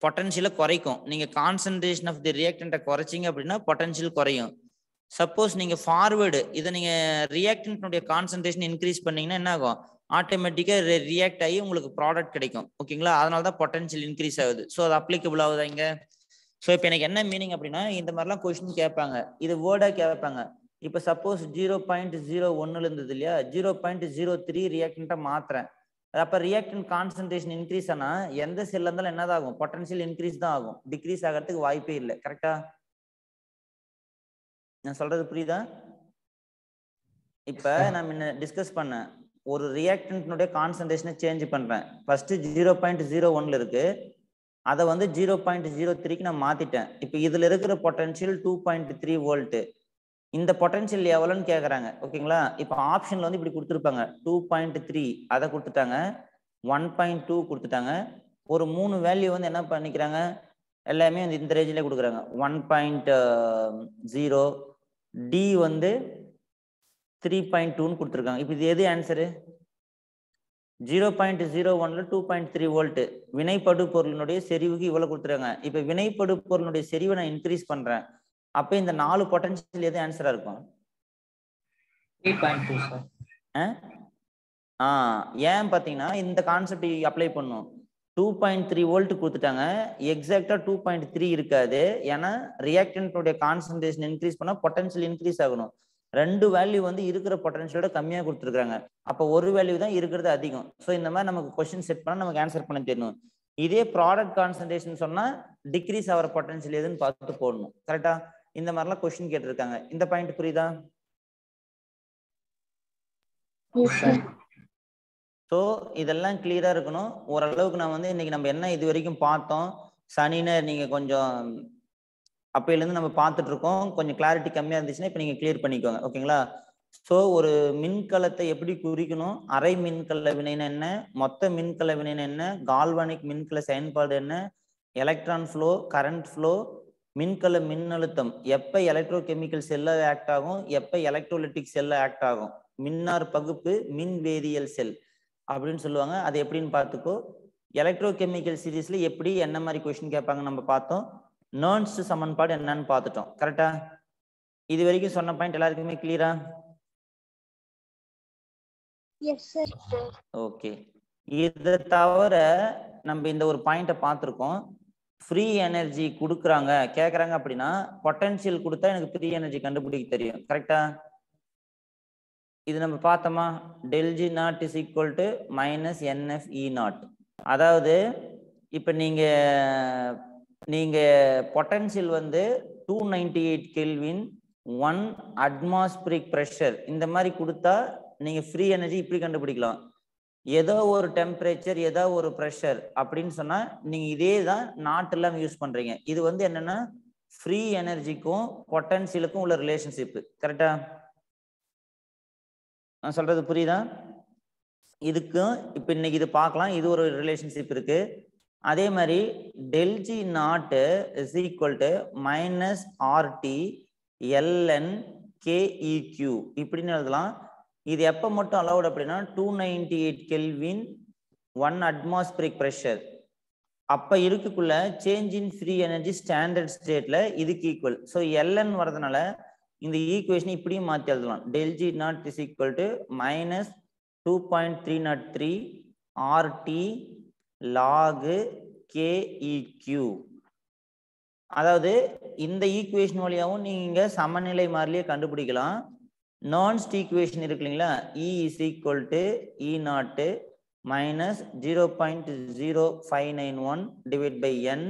பொட்டன்ஷியலை குறைக்கும் நீங்க கான்சன்ட்ரேஷன் ஆஃப் தி ரியாக்டண்ட்டை குறைச்சிங்க அப்படின்னா பொட்டன்ஷியல் குறையும் சப்போஸ் நீங்க ஃபார்வேர்டு இதை நீங்க ரியாக்டன்ட்னுடைய கான்சன்ட்ரேஷன் இன்க்ரீஸ் பண்ணீங்கன்னா என்ன ஆகும் ஆட்டோமேட்டிக்கா ரியாக்ட் ஆகி உங்களுக்கு ப்ராடக்ட் கிடைக்கும் ஓகேங்களா அதனால தான் பொட்டன்ஷியல் இன்க்ரீஸ் ஆகுது ஸோ அது அப்ளிகபிள் ஆகுதா இங்க ஸோ இப்போ எனக்கு என்ன மீனிங் அப்படின்னா இந்த மாதிரிலாம் கொஸ்டின் கேட்பாங்க இது வேர்டா கேட்பாங்க இப்போ சப்போஸ் ஜீரோ பாயிண்ட் ஜீரோ ஒன்னுல இருந்தது இல்லையா ஜீரோ பாயிண்ட் ஜீரோ த்ரீ ரியாக்டண்ட்டை மாத்துறேன் அப்ப ரியாக்டன் கான்சன்ட்ரேஷன் இன்க்ரீஸ் ஆனா எந்த செல்ல இருந்தாலும் என்னதான் ஆகும் பொட்டன்ஷியல் இன்க்ரீஸ் தான் ஆகும் டிக்ரீஸ் ஆகிறதுக்கு வாய்ப்பே இல்லை கரெக்டா நான் சொல்றது புரியுதா இப்ப நான் முன்ன டிஸ்கஸ் பண்ணேன் ஒரு ரியாக்டன்ட்னுடைய கான்சன்ட்ரேஷனை சேஞ்ச் பண்றேன் ஃபர்ஸ்ட் ஜீரோ பாயிண்ட் ஜீரோ ஒன்ல இருக்கு அதை வந்து ஜீரோ பாயிண்ட் ஜீரோ த்ரீக்கு நான் மாத்திட்டேன் இப்போ இதுல இருக்கிற potential two point three volt இந்த பொட்டன்ஷியல் எவ்வளோன்னு கேட்குறாங்க ஓகேங்களா இப்போ ஆப்ஷன்ல வந்து இப்படி கொடுத்துருப்பாங்க டூ பாயிண்ட் த்ரீ அதை கொடுத்துட்டாங்க ஒன் பாயிண்ட் டூ கொடுத்துட்டாங்க ஒரு மூணு வேல்யூ வந்து என்ன பண்ணிக்கிறாங்க எல்லாமே வந்து இந்த ரேஞ்சிலே கொடுக்குறாங்க ஒன் பாயிண்ட் ஜீரோ டி வந்து த்ரீ பாயிண்ட் டூன்னு கொடுத்துருக்காங்க இப்போ இது எது ஆன்சரு ஜீரோ பாயிண்ட் ஜீரோ ஒன்ல டூ பாயிண்ட் த்ரீ வோல்ட் வினைப்படு பொருளினுடைய செறிவுக்கு இவ்வளவு கொடுத்துருக்காங்க இப்போ வினைப்படு பொருளுடைய செறிவை நான் இன்க்ரீஸ் பண்றேன் அப்ப இந்த நாலு பொட்டன்ஷியல் எது ஆன்சரா இருக்கும் த்ரீ பாயிண்ட் டூ சார் ஆ ஏன் பாத்தீங்கன்னா இந்த கான்செப்ட் அப்ளை பண்ணும் டூ பாயிண்ட் த்ரீ வோல்ட் கொடுத்துட்டாங்க எக்ஸாக்டா டூ பாயிண்ட் த்ரீ இருக்காது ஏன்னா ரியாக்டன்டோடைய கான்சன்ட்ரேஷன் இன்க்ரீஸ் பண்ணா பொட்டன்ஷியல் இன்க்ரீஸ் ஆகணும் ரெண்டு வேல்யூ வந்து இருக்கிற பொட்டன்ஷியலோட கம்மியா கொடுத்துருக்காங்க அப்போ ஒரு வேல்யூ தான் இருக்கிறது அதிகம் ஸோ இந்த மாதிரி நமக்கு கொஸ்டின் செட் பண்ணா நமக்கு ஆன்சர் பண்ண தெரியணும் இதே ப்ராடக்ட் கான்சன்ட்ரேஷன் சொன்னா டிக்ரீஸ் ஆகிற பொட்டன்ஷியல் எதுன்னு பார்த்து போடணும் கரெக்டா இந்த மாதிரிலாம் கொஸ்டின் கேட்டிருக்காங்க இந்த பாயிண்ட் புரியுதா எஸ் சார் ஸோ இதெல்லாம் கிளியரா இருக்கணும் ஓரளவுக்கு நான் வந்து இன்னைக்கு நம்ம என்ன இது வரைக்கும் பார்த்தோம் சனின்னு நீங்க கொஞ்சம் அப்பையிலேருந்து நம்ம பார்த்துட்டு இருக்கோம் கொஞ்சம் கிளாரிட்டி கம்மியா இருந்துச்சுன்னா இப்போ நீங்க கிளியர் பண்ணிக்கோங்க ஓகேங்களா ஸோ ஒரு மின்கலத்தை எப்படி குறிக்கணும் அரை மின்கல வினைன்னு என்ன மொத்த மின்கல வினைன்னு என்ன கால்வானிக் மின்கல செயல்பாடு என்ன எலக்ட்ரான் ஃப்ளோ கரண்ட் ஃப்ளோ மின்கல மின்னழுத்தம் எப்போ எலக்ட்ரோ கெமிக்கல் செல்ல ஆக்ட் ஆகும் எப்போ எலக்ட்ரோலிட்டிக் செல்ல ஆக்ட் ஆகும் மின்னார் பகுப்பு மின் வேதியியல் செல் அப்படின்னு சொல்லுவாங்க அது எப்படின்னு பார்த்துக்கோ எலக்ட்ரோ கெமிக்கல் சீரீஸ்ல எப்படி என்ன மாதிரி கொஸ்டின் கேட்பாங்க நம்ம பார்த்தோம் நர்ன்ஸ் சமன்பாடு என்னன்னு பார்த்துட்டோம் கரெக்டா இது வரைக்கும் சொன்ன பாயிண்ட் எல்லாருக்குமே கிளியரா எஸ் சார் ஓகே இதை தவிர நம்ம இந்த ஒரு பாயிண்ட்டை பார்த்துருக்கோம் ஃப்ரீ எனர்ஜி கொடுக்குறாங்க கேட்குறாங்க அப்படின்னா பொட்டன்ஷியல் கொடுத்தா எனக்கு ஃப்ரீ எனர்ஜி கண்டுபிடிக்க தெரியும் கரெக்டா இது நம்ம பார்த்தோமா delta G naught is equal to minus n F E naught அதாவது இப்போ நீங்கள் நீங்கள் பொட்டன்ஷியல் வந்து two ninety eight kelvin one atmospheric pressure இந்த மாதிரி கொடுத்தா நீங்கள் ஃப்ரீ எனர்ஜி இப்படி கண்டுபிடிக்கலாம் ஏதோ ஒரு டெம்பரேச்சர் ஏதோ ஒரு ப்ரெஷர் அப்படின்னு சொன்னால் நீங்கள் இதே தான் நாட் எல்லாம் யூஸ் பண்ணுறீங்க இது வந்து என்னென்னா ஃப்ரீ எனர்ஜிக்கும் பொட்டன்ஷியலுக்கும் உள்ள ரிலேஷன்ஷிப் கரெக்டா நான் சொல்றது புரியுதா இதுக்கும் இப்போ இன்னைக்கு இது பார்க்கலாம் இது ஒரு ரிலேஷன்ஷிப் இருக்கு அதே மாதிரி delta G naught is equal to minus RT L N K E Q இப்படின்னு எழுதலாம் இது எப்போ மட்டும் அலௌட் அப்படின்னா two ninety eight kelvin one atmospheric pressure அப்போ இருக்குக்குள்ள change in free energy standard ஸ்டேட்ல இதுக்கு ஈக்குவல் ஸோ எல்என் வரதுனால இந்த ஈக்குவேஷன் இப்படியும் மாற்றி எழுதலாம் delta G naught is equal to minus two point three naught three RT log K E Q அதாவது இந்த ஈக்குவேஷன் வழியாகவும் நீங்க சமநிலை மாறிலியே கண்டுபிடிக்கலாம் நான்ஸ்ட் ஈக்குவேஷன் இருக்கு இல்லைங்களா E is equal to E naught minus zero point zero five nine one divide by n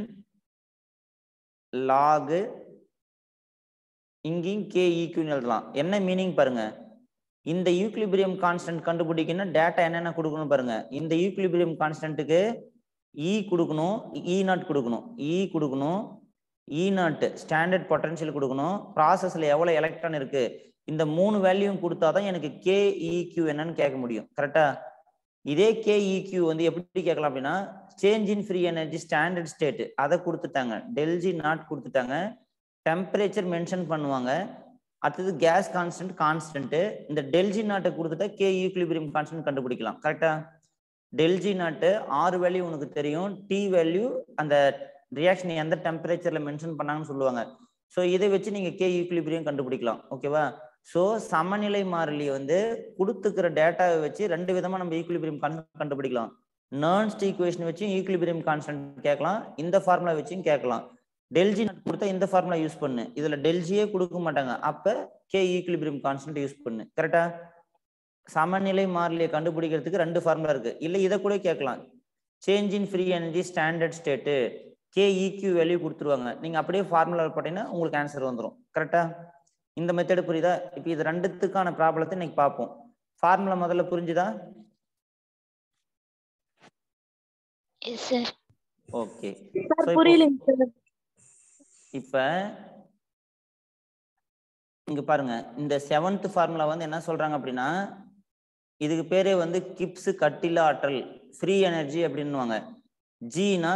log இங்கேயும் K ஈக்யூன்னு எழுதலாம் என்ன மீனிங் பாருங்க இந்த யூக்லிபிரியம் கான்ஸ்டன்ட் கண்டுபிடிக்கணும் டேட்டா என்னென்ன கொடுக்கணும் பாருங்க இந்த யூக்லிபிரியம் கான்ஸ்டன்ட்டுக்கு இ கொடுக்கணும் இ நாட் கொடுக்கணும் இ கொடுக்கணும் இ நாட் ஸ்டாண்டர்ட் பொட்டன்ஷியல் கொடுக்கணும் ப்ராசஸ்ல எவ்வளவு எலக்ட்ரான் இருக்கு இந்த மூணு வேல்யூவும் கொடுத்தாதான் எனக்கு கே இக்யூ என்னன்னு கேட்க முடியும் கரெக்டா இதே கே இக்யூ வந்து எப்படி கேட்கலாம் அப்படின்னா change in free energy standard state அதை கொடுத்துட்டாங்க டெல்ஜி நாட் கொடுத்துட்டாங்க டெம்பரேச்சர் மென்ஷன் பண்ணுவாங்க அடுத்தது கேஸ் கான்ஸ்டன்ட் கான்ஸ்டன்ட் இந்த டெல்ஜி நாட்டை கொடுத்துட்டா கே ஈக்லிபிரியம் கான்ஸ்டன்ட் கண்டுபிடிக்கலாம் கரெக்டா டெல்ஜி நாட்டு ஆறு வேல்யூ உனக்கு தெரியும் டி வேல்யூ அந்த ரியாக்ஷன் எந்த டெம்பரேச்சர்ல மென்ஷன் பண்ணாங்கன்னு சொல்லுவாங்க ஸோ இதை வச்சு நீங்க கே ஈக்குலிபிரியம் கண்டுபிடிக்கலாம் ஓகேவா ஸோ சமநிலை மாறிலி வந்து கொடுத்துக்கிற டேட்டாவை வச்சு ரெண்டு விதமா நம்ம ஈக்குலிபிரியம் கண்டுபிடிக்கலாம் நர்ன்ஸ்ட் ஈக்குவேஷன் வச்சும் ஈக்குலிபிரியம் கான்ஸ்டன்ட் கேட்கலாம் இந்த ஃபார்முலா வச்சும் கேட்கலாம் டெல்ஜி நட் கொடுத்தா இந்த ஃபார்முலா யூஸ் பண்ணு இதுல டெல்ஜியே கொடுக்க மாட்டாங்க அப்ப கே ஈக்குலிபிரியம் கான்ஸ்டன்ட் யூஸ் பண்ணு கரெக்டா சமநிலை மாறிலியை கண்டுபிடிக்கிறதுக்கு ரெண்டு ஃபார்முலா இருக்கு இல்ல இதை கூட கேட்கலாம் change in free energy standard state K E Q value கொடுத்துருவாங்க நீங்க அப்படியே ஃபார்முலா போட்டீங்கன்னா உங்களுக்கு ஆன்சர் வந்துடும் கரெக்டா இந்த மெத்தடு புரியுதா இப்போ இது ரெண்டுத்துக்கான ப்ராப்ளத்தை இன்னைக்கு பார்ப்போம் ஃபார்முலா முதல்ல புரிஞ்சுதா எஸ் சார் ஓகே புரியலைங்க சார் இப்ப இங்க பாருங்க இந்த செவன்த் ஃபார்முலா வந்து என்ன சொல்றாங்க அப்படின்னா இதுக்கு பேரே வந்து கிப்ஸ் கட்டில ஆற்றல் ஃப்ரீ எனர்ஜி அப்படின்னுவாங்க ஜினா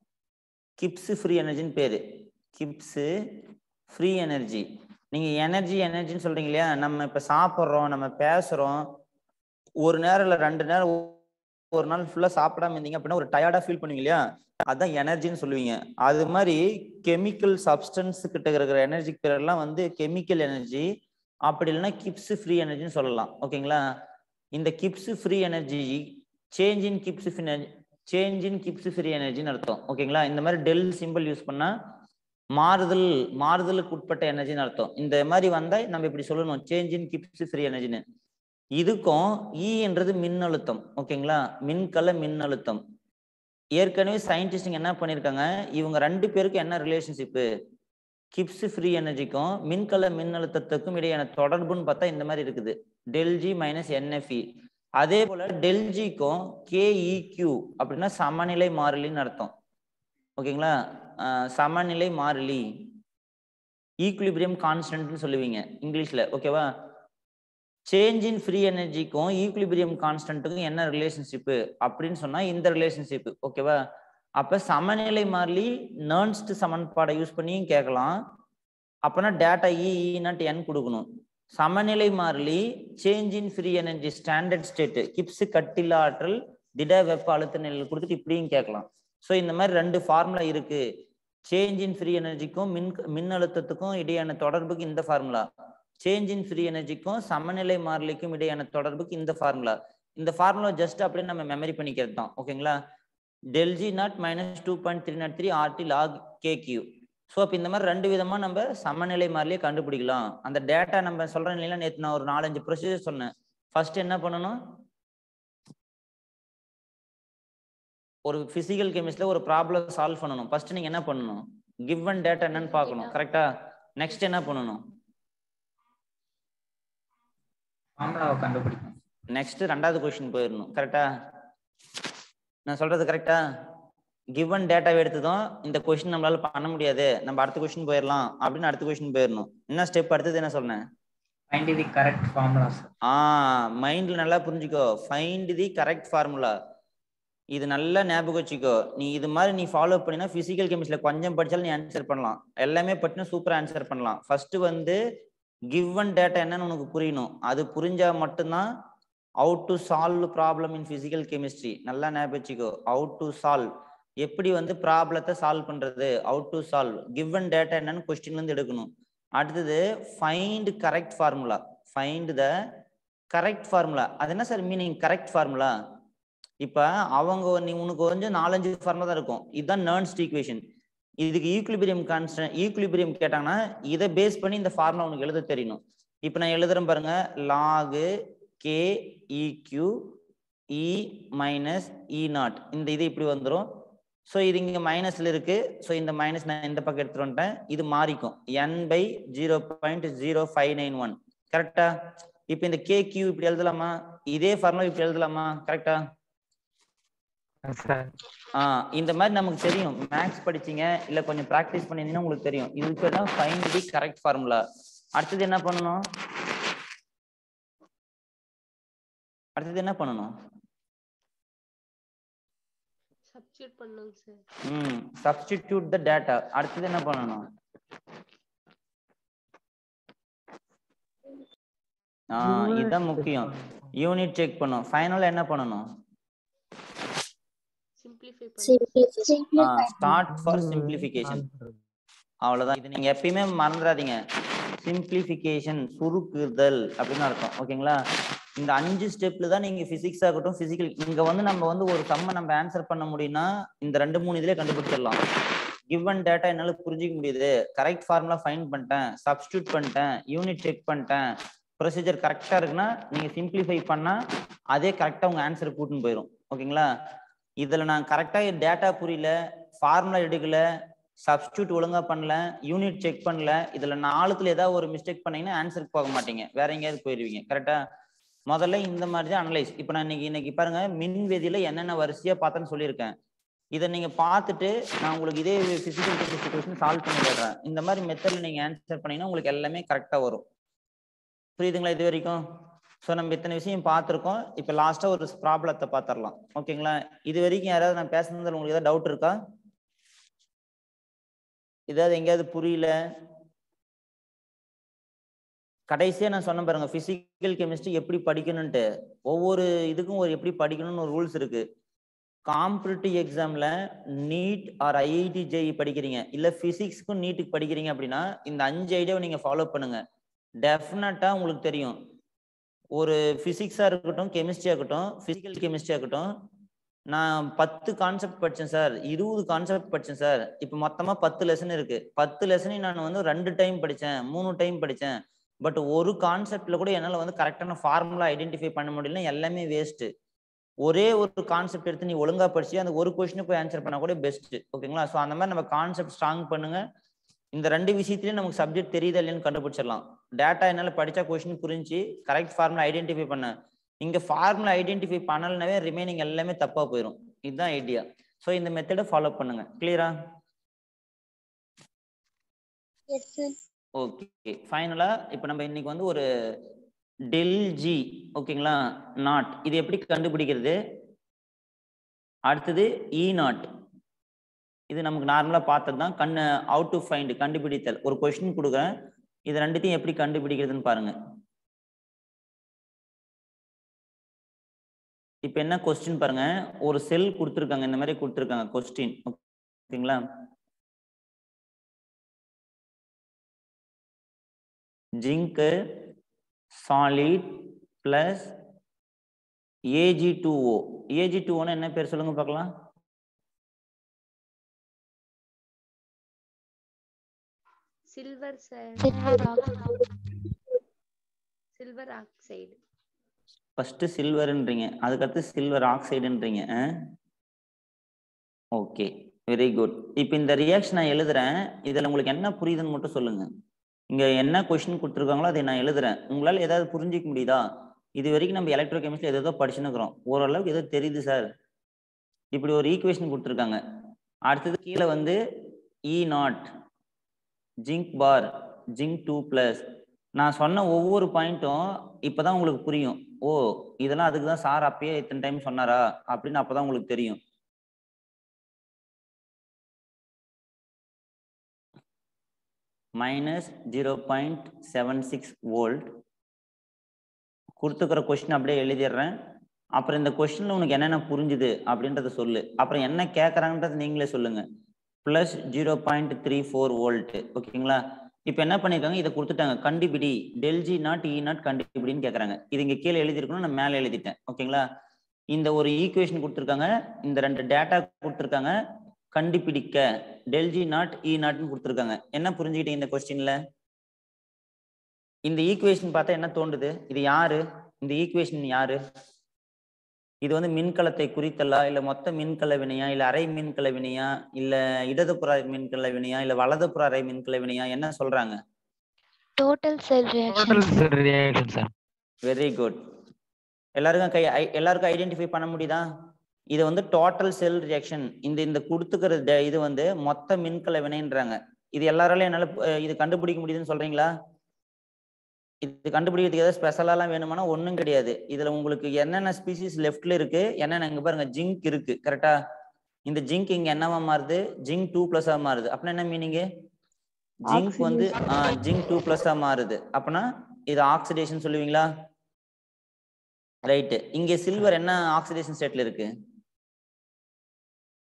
கிப்ஸ் ஃப்ரீ எனர்ஜின்னு பேரு கிப்ஸ் ஃப்ரீ எனர்ஜி நீங்க எனர்ஜி எனர்ஜின்னு சொல்றீங்க இல்லையா நம்ம இப்ப சாப்பிட்றோம் நம்ம பேசுறோம் ஒரு நேரம் இல்ல ரெண்டு நேரம் ஒரு நாள் ஃபுல்லா சாப்பிடாம இருந்தீங்க அப்படின்னா ஒரு டயர்டா ஃபீல் பண்ணுவீங்க இல்லையா அதான் எனர்ஜின்னு சொல்லுவீங்க அது மாதிரி கெமிக்கல் சப்ஸ்டன்ஸ் கிட்ட இருக்கிற எனர்ஜி பேரெல்லாம் வந்து கெமிக்கல் எனர்ஜி அப்படி இல்லைன்னா கிப்ஸ் ஃப்ரீ எனர்ஜின்னு சொல்லலாம் ஓகேங்களா இந்த Gibbs free energy change in Gibbs change in Gibbs free எனர்ஜின்னு அர்த்தம் ஓகேங்களா இந்த மாதிரி டெல் சிம்பிள் யூஸ் பண்ணா மாறுதல் மாறுதலுக்கு உட்பட்ட எனர்ஜின்னு அர்த்தம் இந்த மாதிரி வந்தா நம்ம இப்படி சொல்லணும் சேஞ்ச் இன் கிப்ஸ் ஃப்ரீ எனர்ஜின்னு இதுக்கும் இ என்றது மின்னழுத்தம் ஓகேங்களா மின்கல மின்னழுத்தம் ஏற்கனவே சயின்டிஸ்டுங்க என்ன பண்ணியிருக்காங்க இவங்க ரெண்டு பேருக்கும் என்ன ரிலேஷன்ஷிப்பு கிப்ஸ் ஃப்ரீ எனர்ஜிக்கும் மின்கல மின்னழுத்தத்துக்கும் இடையான தொடர்புன்னு பார்த்தா இந்த மாதிரி இருக்குது டெல்ஜி மைனஸ் என்எஃப்இ அதே போல டெல்ஜிக்கும் கேஇக்யூ அப்படின்னா சமநிலை மாறிலின்னு அர்த்தம் ஓகேங்களா அஹ் சமநிலை மாறிலி ஈக்குலிபிரியம் கான்ஸ்டன்ட்னு சொல்லுவீங்க இங்கிலீஷ்ல ஓகேவா சேஞ்ச் இன் ஃப்ரீ எனர்ஜிக்கும் ஈக்குலிபிரியம் கான்ஸ்டன்ட்டுக்கும் என்ன ரிலேஷன்ஷிப்பு அப்படின்னு சொன்னா இந்த ரிலேஷன்ஷிப் ஓகேவா அப்ப சமநிலை மாறிலி நர்ன்ஸ்ட் சமன்பாடை யூஸ் பண்ணியும் கேட்கலாம் அப்பனா டேட்டா இ நாட் என் கொடுக்கணும் சமநிலை மாறிலி change in free energy standard state Gibbs கட்டில ஆற்றல் திட வெப்ப அழுத்த நிலையில் கொடுத்துட்டு இப்படியும் கேட்கலாம் ஸோ இந்த மாதிரி ரெண்டு ஃபார்முலா இருக்கு சேஞ்ச் இன் ஃப்ரீ எனர்ஜிக்கும் மின் மின் அழுத்தத்துக்கும் இடையான தொடர்புக்கு இந்த ஃபார்முலா சேஞ்ச் இன் ஃப்ரீ எனர்ஜிக்கும் சமநிலை மாறிலிக்கும் இடையான தொடர்புக்கு இந்த ஃபார்முலா இந்த ஃபார்முலா ஜஸ்ட் அப்படியே நம்ம மெமரி பண்ணிக்கிறது தான் ஓகேங்களா delta G naught minus two point three naught three RT log K Q so அப்போ இந்த மாதிரி ரெண்டு விதமா நம்ம சமநிலை மாறிலியே கண்டுபிடிக்கலாம் அந்த டேட்டா நம்ம சொல்ற நிலையில நேற்று நான் ஒரு நாலஞ்சு ப்ரொசீஜர் சொன்னேன் ஃபர்ஸ்ட் என்ன பண்ணணும் ஒரு பிசிக்கல் கெமிஸ்ட்ல ஒரு ப்ராப்ளம் சால்வ் பண்ணணும் ஃபர்ஸ்ட் நீங்க என்ன பண்ணணும் கிவன் டேட்டா என்னன்னு பார்க்கணும் கரெக்டா நெக்ஸ்ட் என்ன பண்ணணும் ஃபார்முலாவை கண்டுபிடிக்கணும் நெக்ஸ்ட் ரெண்டாவது கொஸ்டின் போயிடணும் கரெக்டா நான் சொல்றது கரெக்டா கிவன் டேட்டாவை எடுத்ததும் இந்த கொஸ்டின் நம்மளால பண்ண முடியாது நம்ம அடுத்த கொஸ்டின் போயிடலாம் அப்படின்னு அடுத்த கொஸ்டின் போயிடணும் என்ன ஸ்டெப் அடுத்தது என்ன சொன்னேன் find the correct formula sir ஆ மைண்ட்ல நல்லா புரிஞ்சுக்கோ ஃபைண்ட் தி கரெக்ட் ஃபார்முலா இது நல்லா ஞாபகம் வச்சுக்கோ நீ இது மாதிரி நீ ஃபாலோ பண்ணினா பிசிக்கல் கெமிஸ்ட்ரியில் கொஞ்சம் படிச்சாலும் நீ ஆன்சர் பண்ணலாம் எல்லாமே பட்டினா சூப்பராக ஆன்சர் பண்ணலாம் ஃபர்ஸ்ட் வந்து கிவன் டேட்டா என்னன்னு உனக்கு புரியணும் அது புரிஞ்சா மட்டும்தான் how to solve problem in physical chemistry நல்லா ஞாபகம் வச்சுக்கோ அவுட் டு சால்வ் எப்படி வந்து ப்ராப்ளத்தை சால்வ் பண்றது how to solve given data என்னன்னு கொஸ்டின்ல இருந்து எடுக்கணும் அடுத்தது find correct formula find the correct formula அது என்ன சார் மீனிங் கரெக்ட் ஃபார்முலா இப்ப அவங்க நீ உனக்கு கொஞ்சம் நாலஞ்சு ஃபார்முலா தான் இருக்கும் இதுதான் நர்ன்ஸ்ட் ஈக்குவேஷன் இதுக்கு ஈக்குலிபிரியம் கான்ஸ்டன்ட் ஈக்குலிபிரியம் கேட்டாங்கன்னா இதை பேஸ் பண்ணி இந்த ஃபார்முலா உனக்கு எழுத தெரியணும் இப்போ நான் எழுதுறேன் பாருங்க log K E Q E minus E naught இந்த இது இப்படி வந்துடும் ஸோ இது இங்கே மைனஸ்ல இருக்கு ஸோ இந்த மைனஸ் நான் இந்த பக்கம் எடுத்துட்டு வந்துட்டேன் இது மாறிக்கும் n by zero point zero five nine one கரெக்டா இப்போ இந்த கே கியூ இப்படி எழுதலாமா இதே ஃபார்முலா இப்படி எழுதலாமா கரெக்டா சார் ஆ இந்த மாதிரி நமக்கு தெரியும் மேக்ஸ் படிச்சீங்க இல்ல கொஞ்சம் ப்ராக்டிஸ் பண்ணிருந்தீங்கன்னா உங்களுக்கு தெரியும் இது பேர் தான் ஃபைண்ட் தி கரெக்ட் ஃபார்முலா அடுத்தது என்ன பண்ணணும் அடுத்தது என்ன பண்ணணும் சப்ஸ்டியூட் பண்ணுங்க சார் ம் சப்ஸ்டிடியூட் த டேட்டா அடுத்தது என்ன பண்ணணும் ஆ இதுதான் முக்கியம் யூனிட் செக் பண்ணும் ஃபைனலா என்ன பண்ணணும் சிம்பிளிஃபை பண்ணுங்க Simplify. ஸ்டார்ட் ஃபார் சிம்பிளிஃபிகேஷன் அவ்வளவுதான் இது நீங்க எப்பயுமே மறந்துடாதீங்க சிம்பிளிஃபிகேஷன் சுருக்குதல் அப்படின்னு அர்த்தம் ஓகேங்களா இந்த அஞ்சு ஸ்டெப்ல தான் நீங்க பிசிக்ஸ் ஆகட்டும் பிசிக்கல் இங்க வந்து நம்ம வந்து ஒரு சம்ம நம்ம ஆன்சர் பண்ண முடியும்னா இந்த ரெண்டு மூணு இதுலயே கண்டுபிடிச்சிடலாம் கிவன் டேட்டா என்னால புரிஞ்சிக்க முடியுது கரெக்ட் ஃபார்முலா ஃபைன் பண்ணிட்டேன் சப்ஸ்டியூட் பண்ணிட்டேன் யூனிட் செக் பண்ணிட்டேன் ப்ரொசீஜர் கரெக்டா இருக்குன்னா நீங்க சிம்பிளிஃபை பண்ணா அதே கரெக்டா உங்க ஆன்சர் கூட்டின்னு போயிடும் ஓகேங்களா இதுல நான் கரெக்டா டேட்டா புரியல ஃபார்முலா எடுக்கல சப்ஸ்டியூட் ஒழுங்கா பண்ணல யூனிட் செக் பண்ணல இதுல நாலுத்துல ஏதாவது ஒரு மிஸ்டேக் பண்ணீங்கன்னா ஆன்சருக்கு போக மாட்டீங்க வேற எங்கேயாவது போயிருவீங்க கரெக்டா முதல்ல இந்த மாதிரி தான் அனலைஸ் இப்போ நான் இன்னைக்கு இன்னைக்கு பாருங்க மின்வேதியில என்னென்ன வரிசையா பார்த்தேன்னு சொல்லியிருக்கேன் இதை நீங்க பார்த்துட்டு நான் உங்களுக்கு இதே பிசிக்கல் கெமிஸ்ட்ரி கொஸ்டின் சால்வ் பண்ணி தர்றேன் இந்த மாதிரி மெத்தட்ல நீங்க ஆன்சர் பண்ணீங்கன்னா உங்களுக்கு எல்லாமே கரெக்டா வரும் புரியுதுங்களா இது வரைக்கும் ஸோ நம்ம இத்தனை விஷயம் பார்த்துருக்கோம் இப்போ லாஸ்ட்டாக ஒரு ப்ராப்ளத்தை பார்த்துடலாம் ஓகேங்களா இது வரைக்கும் யாராவது நான் பேசுனதுல உங்களுக்கு ஏதாவது டவுட் இருக்கா ஏதாவது எங்கேயாவது புரியல கடைசியா நான் சொன்ன பாருங்க பிசிக்கல் கெமிஸ்ட்ரி எப்படி படிக்கணும்ட்டு ஒவ்வொரு இதுக்கும் ஒரு எப்படி படிக்கணும்னு ஒரு ரூல்ஸ் இருக்கு காம்படிட்டிவ் எக்ஸாம்ல நீட் ஆர் ஐஐடி ஜேஇ படிக்கிறீங்க இல்ல பிசிக்ஸ்க்கும் நீட்டுக்கு படிக்கிறீங்க அப்படின்னா இந்த அஞ்சு ஐடியாவை நீங்க ஃபாலோ பண்ணுங்க டெஃபினட்டா உங்களுக்கு தெரியும் ஒரு பிசிக்ஸா இருக்கட்டும் கெமிஸ்ட்ரியா இருக்கட்டும் பிசிக்கல் கெமிஸ்ட்ரியா இருக்கட்டும் நான் பத்து கான்செப்ட் படிச்சேன் சார் இருபது கான்செப்ட் படிச்சேன் சார் இப்போ மொத்தமா பத்து லெசன் இருக்கு பத்து லெசனையும் நான் வந்து ரெண்டு டைம் படிச்சேன் மூணு டைம் படிச்சேன் பட் ஒரு கான்செப்ட்ல கூட என்னால வந்து கரெக்டான ஃபார்முலா ஐடென்டிஃபை பண்ண முடியல எல்லாமே வேஸ்ட் ஒரே ஒரு கான்செப்ட் எடுத்து நீ ஒழுங்கா படிச்சு அந்த ஒரு கொஸ்டினுக்கு போய் ஆன்சர் பண்ணா கூட பெஸ்ட் ஓகேங்களா ஸோ அந்த மாதிரி நம்ம கான்செப்ட் ஸ்ட்ராங் பண்ணுங்க இந்த ரெண்டு விஷயத்துலயும் நமக்கு சப்ஜெக்ட் தெரியுதா இல்லைன்னு கண்டுபிடிச்சிடலாம் டேட்டா என்னால படிச்சா கொஸ்டின் புரிஞ்சு கரெக்ட் ஃபார்முலா ஐடென்டிஃபை பண்ண இங்க ஃபார்முலா ஐடென்டிஃபை பண்ணலனாவே ரிமைனிங் எல்லாமே தப்பா போயிடும் இதுதான் ஐடியா ஸோ இந்த மெத்தடை ஃபாலோ பண்ணுங்க கிளியரா Yes, sir. ஓகே ஃபைனலா இப்போ நம்ம இன்னைக்கு வந்து ஒரு டெல் ஜி ஓகேங்களா நாட் இது எப்படி கண்டுபிடிக்கிறது அடுத்தது இ நாட் இது நமக்கு நார்மலா பார்த்தது தான் கண்ணு அவுட் டு ஃபைண்ட் கண்டுபிடித்தல் ஒரு கொஸ்டின் கொடுக்குறேன் இது ரெண்டுத்தையும் எப்படி கண்டுபிடிக்கிறதுன்னு பாருங்க இப்போ என்ன கொஸ்டின் பாருங்க ஒரு செல் கொடுத்துருக்காங்க இந்த மாதிரி கொடுத்துருக்காங்க கொஸ்டின் ஓகேங்களா zinc solid plus A G two O A G two ஓன்னு என்ன பேர் சொல்லுங்க பார்க்கலாம் silver sir silver oxide first சில்வர்ன்றீங்க அதுக்கடுத்து சில்வர் ஆக்சைடுன்றீங்க ஓகே வெரி குட் இப்போ இந்த ரியாக்ஷன் நான் எழுதுறேன் இதில் உங்களுக்கு என்ன புரியுதுன்னு மட்டும் சொல்லுங்க இங்க என்ன கொஸ்டின் கொடுத்துருக்காங்களோ அதை நான் எழுதுறேன் உங்களால ஏதாவது புரிஞ்சிக்க முடியுதா இது வரைக்கும் நம்ம எலக்ட்ரோ கெமிஸ்ட்ரி ஏதோ படிச்சுன்னு இருக்கிறோம் ஓரளவுக்கு ஏதோ தெரியுது சார் இப்படி ஒரு ஈக்குவேஷன் கொடுத்துருக்காங்க அடுத்தது கீழே வந்து E naught zinc bar zinc two plus நான் சொன்ன ஒவ்வொரு பாயிண்ட்டும் இப்பதான் உங்களுக்கு புரியும் ஓ இதெல்லாம் அதுக்கு தான் சார் அப்பயே இத்தனை டைம் சொன்னாரா அப்படின்னு அப்பதான் உங்களுக்கு தெரியும் minus zero point seven six volt கொடுத்துக்கிற கொஸ்டின் அப்படியே எழுதிடுறேன் அப்புறம் இந்த கொஸ்டின்ல உனக்கு என்னென்ன புரிஞ்சுது அப்படின்றத சொல்லு அப்புறம் என்ன கேட்குறாங்கன்றது நீங்களே சொல்லுங்க plus zero point three four volt ஓகேங்களா இப்போ என்ன பண்ணிருக்காங்க இதை கொடுத்துட்டாங்க கண்டுபிடி டெல்ஜி நாட் இ நாட் கண்டுபிடின்னு கேட்குறாங்க இது இங்கே கீழே எழுதிருக்கணும் நான் மேலே எழுதிட்டேன் ஓகேங்களா இந்த ஒரு ஈக்குவேஷன் கொடுத்துருக்காங்க இந்த ரெண்டு டேட்டா கொடுத்துருக்காங்க கண்டுபிடிக்க டெல்ஜி நாட் இ நாட்னு கொடுத்துருக்காங்க என்ன புரிஞ்சுக்கிட்டீங்க இந்த கொஸ்டின்ல இந்த ஈக்குவேஷன் பார்த்தா என்ன தோண்டுது இது யாரு இந்த ஈக்குவேஷன் யாரு இது வந்து மின்கலத்தை குறித்தலா இல்ல மொத்த மின்கல வினையா இல்ல அரை மின்கல வினையா இல்ல இடதுபுற மின்கல வினையா இல்ல வலதுபுற அரை மின்கல வினையா என்ன சொல்றாங்க total cell total reaction reaction sir very good எல்லாருக்கும் கை ஐ- எல்லாருக்கும் ஐடென்டிஃபை பண்ண முடியுதா இது வந்து டோட்டல் செல் ரியாக்ஷன் இந்த இந்த கொடுத்துக்கிற ட- இது வந்து மொத்த மின்கல வினைன்றாங்க இது எல்லாராலையும் என்னால அஹ், இது கண்டுபிடிக்க முடியுதுன்னு சொல்றீங்களா இது கண்டுபிடிக்கிறதுக்கு ஏதாவது ஸ்பெஷலாலாம் வேணுமானா ஒன்றும் கிடையாது இதுல உங்களுக்கு என்னென்ன ஸ்பீசிஸ் லெஃப்ட்ல இருக்கு என்னென்ன இங்க பாருங்க ஜிங்க் இருக்கு கரெக்டா இந்த ஜிங்க் இங்க என்னவா மாறுது ஜிங்க் டூ பிளஸா மாறுது அப்படின்னா என்ன மீனிங் ஜிங்க் வந்து ஜிங்க் டூ பிளஸா மாறுது அப்படின்னா இது ஆக்சிடேஷன் சொல்லுவீங்களா ரைட்டு இங்க சில்வர் என்ன ஆக்சிடேஷன் ஸ்டேட்ல இருக்கு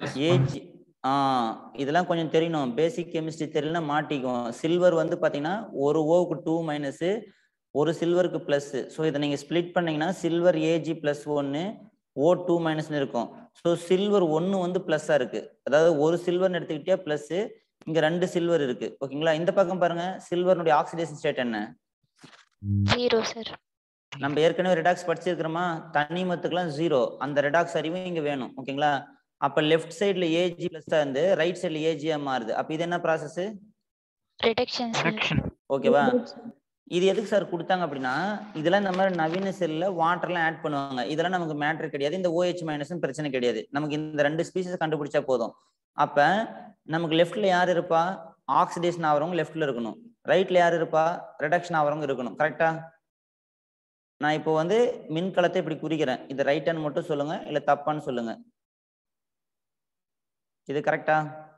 மைனஸ் ஏஜ் ஆ இதெல்லாம் கொஞ்சம் தெரியணும் பேசிக் கெமிஸ்ட்ரி தெரியலனா மாட்டிக்கும் சில்வர் வந்து பாத்தீங்கன்னா ஒரு ஓவுக்கு டூ மைனஸ் ஒரு சில்வருக்கு பிளஸ் ஸோ இதை நீங்க ஸ்ப்ளிட் பண்ணீங்கன்னா சில்வர் ஏஜி பிளஸ் ஒன்னு ஓ டூ மைனஸ்னு இருக்கும் ஸோ சில்வர் ஒன்று வந்து ப்ளஸ்ஸாக இருக்கு அதாவது ஒரு சில்வர்னு எடுத்துக்கிட்டே ப்ளஸ் இங்க ரெண்டு சில்வர் இருக்கு ஓகேங்களா இந்த பக்கம் பாருங்க சில்வர்னுடைய ஆக்சிடேஷன் ஸ்டேட் என்ன ஜீரோ சார் நம்ம ஏற்கனவே ரெடாக்ஸ் படிச்சிருக்கிறோமா தனிமத்துக்குலாம் ஜீரோ அந்த ரெடாக்ஸ் அறிவும் இங்க வேணும் ஓகேங்களா அப்ப லெஃப்ட் சைடுல ஏஜி பிளஸ் இருந்து ரைட் சைடுல ஏஜியா மாறுது அப்ப இது என்ன ப்ராசஸ் ரிடக்ஷன் சார் ரிடக்ஷன் ஓகேவா இது எதுக்கு சார் கொடுத்தாங்க அப்படின்னா இதெல்லாம் இந்த மாதிரி நவீன செல்ல வாட்டர்லாம் ஆட் பண்ணுவாங்க இதெல்லாம் நமக்கு மேட்ரு கிடையாது இந்த ஓஹெச் மைனஸும் பிரச்சனை கிடையாது நமக்கு இந்த ரெண்டு ஸ்பீசஸ் கண்டுபிடிச்சா போதும் அப்ப நமக்கு லெஃப்ட்ல யார் இருப்பா ஆக்சிடேஷன் ஆகிறவங்க லெஃப்ட்ல இருக்கணும் ரைட்ல யார் இருப்பா ரிடக்ஷன் ஆகிறவங்க இருக்கணும் கரெக்டா நான் இப்போ வந்து மின்கலத்தை இப்படி குறிக்கிறேன் இது ரைட்டான்னு மட்டும் சொல்லுங்க இல்ல தப்பான்னு சொல்லுங்க இது கரெக்டா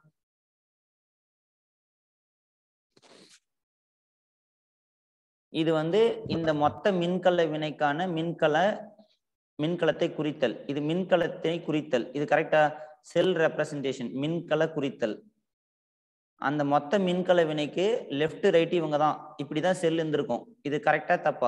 இது வந்து இந்த மொத்த மின்கல வினைக்கான மின்கல மின்கலத்தை குறித்தல் இது மின்கலத்தை குறித்தல் இது கரெக்டா செல் ரெப்ரசன்டேஷன் மின்கல குறித்தல் அந்த மொத்த மின்கல வினைக்கு லெஃப்ட் ரைட் இவங்க தான் இப்படிதான் செல் இருந்திருக்கும் இது கரெக்டா தப்பா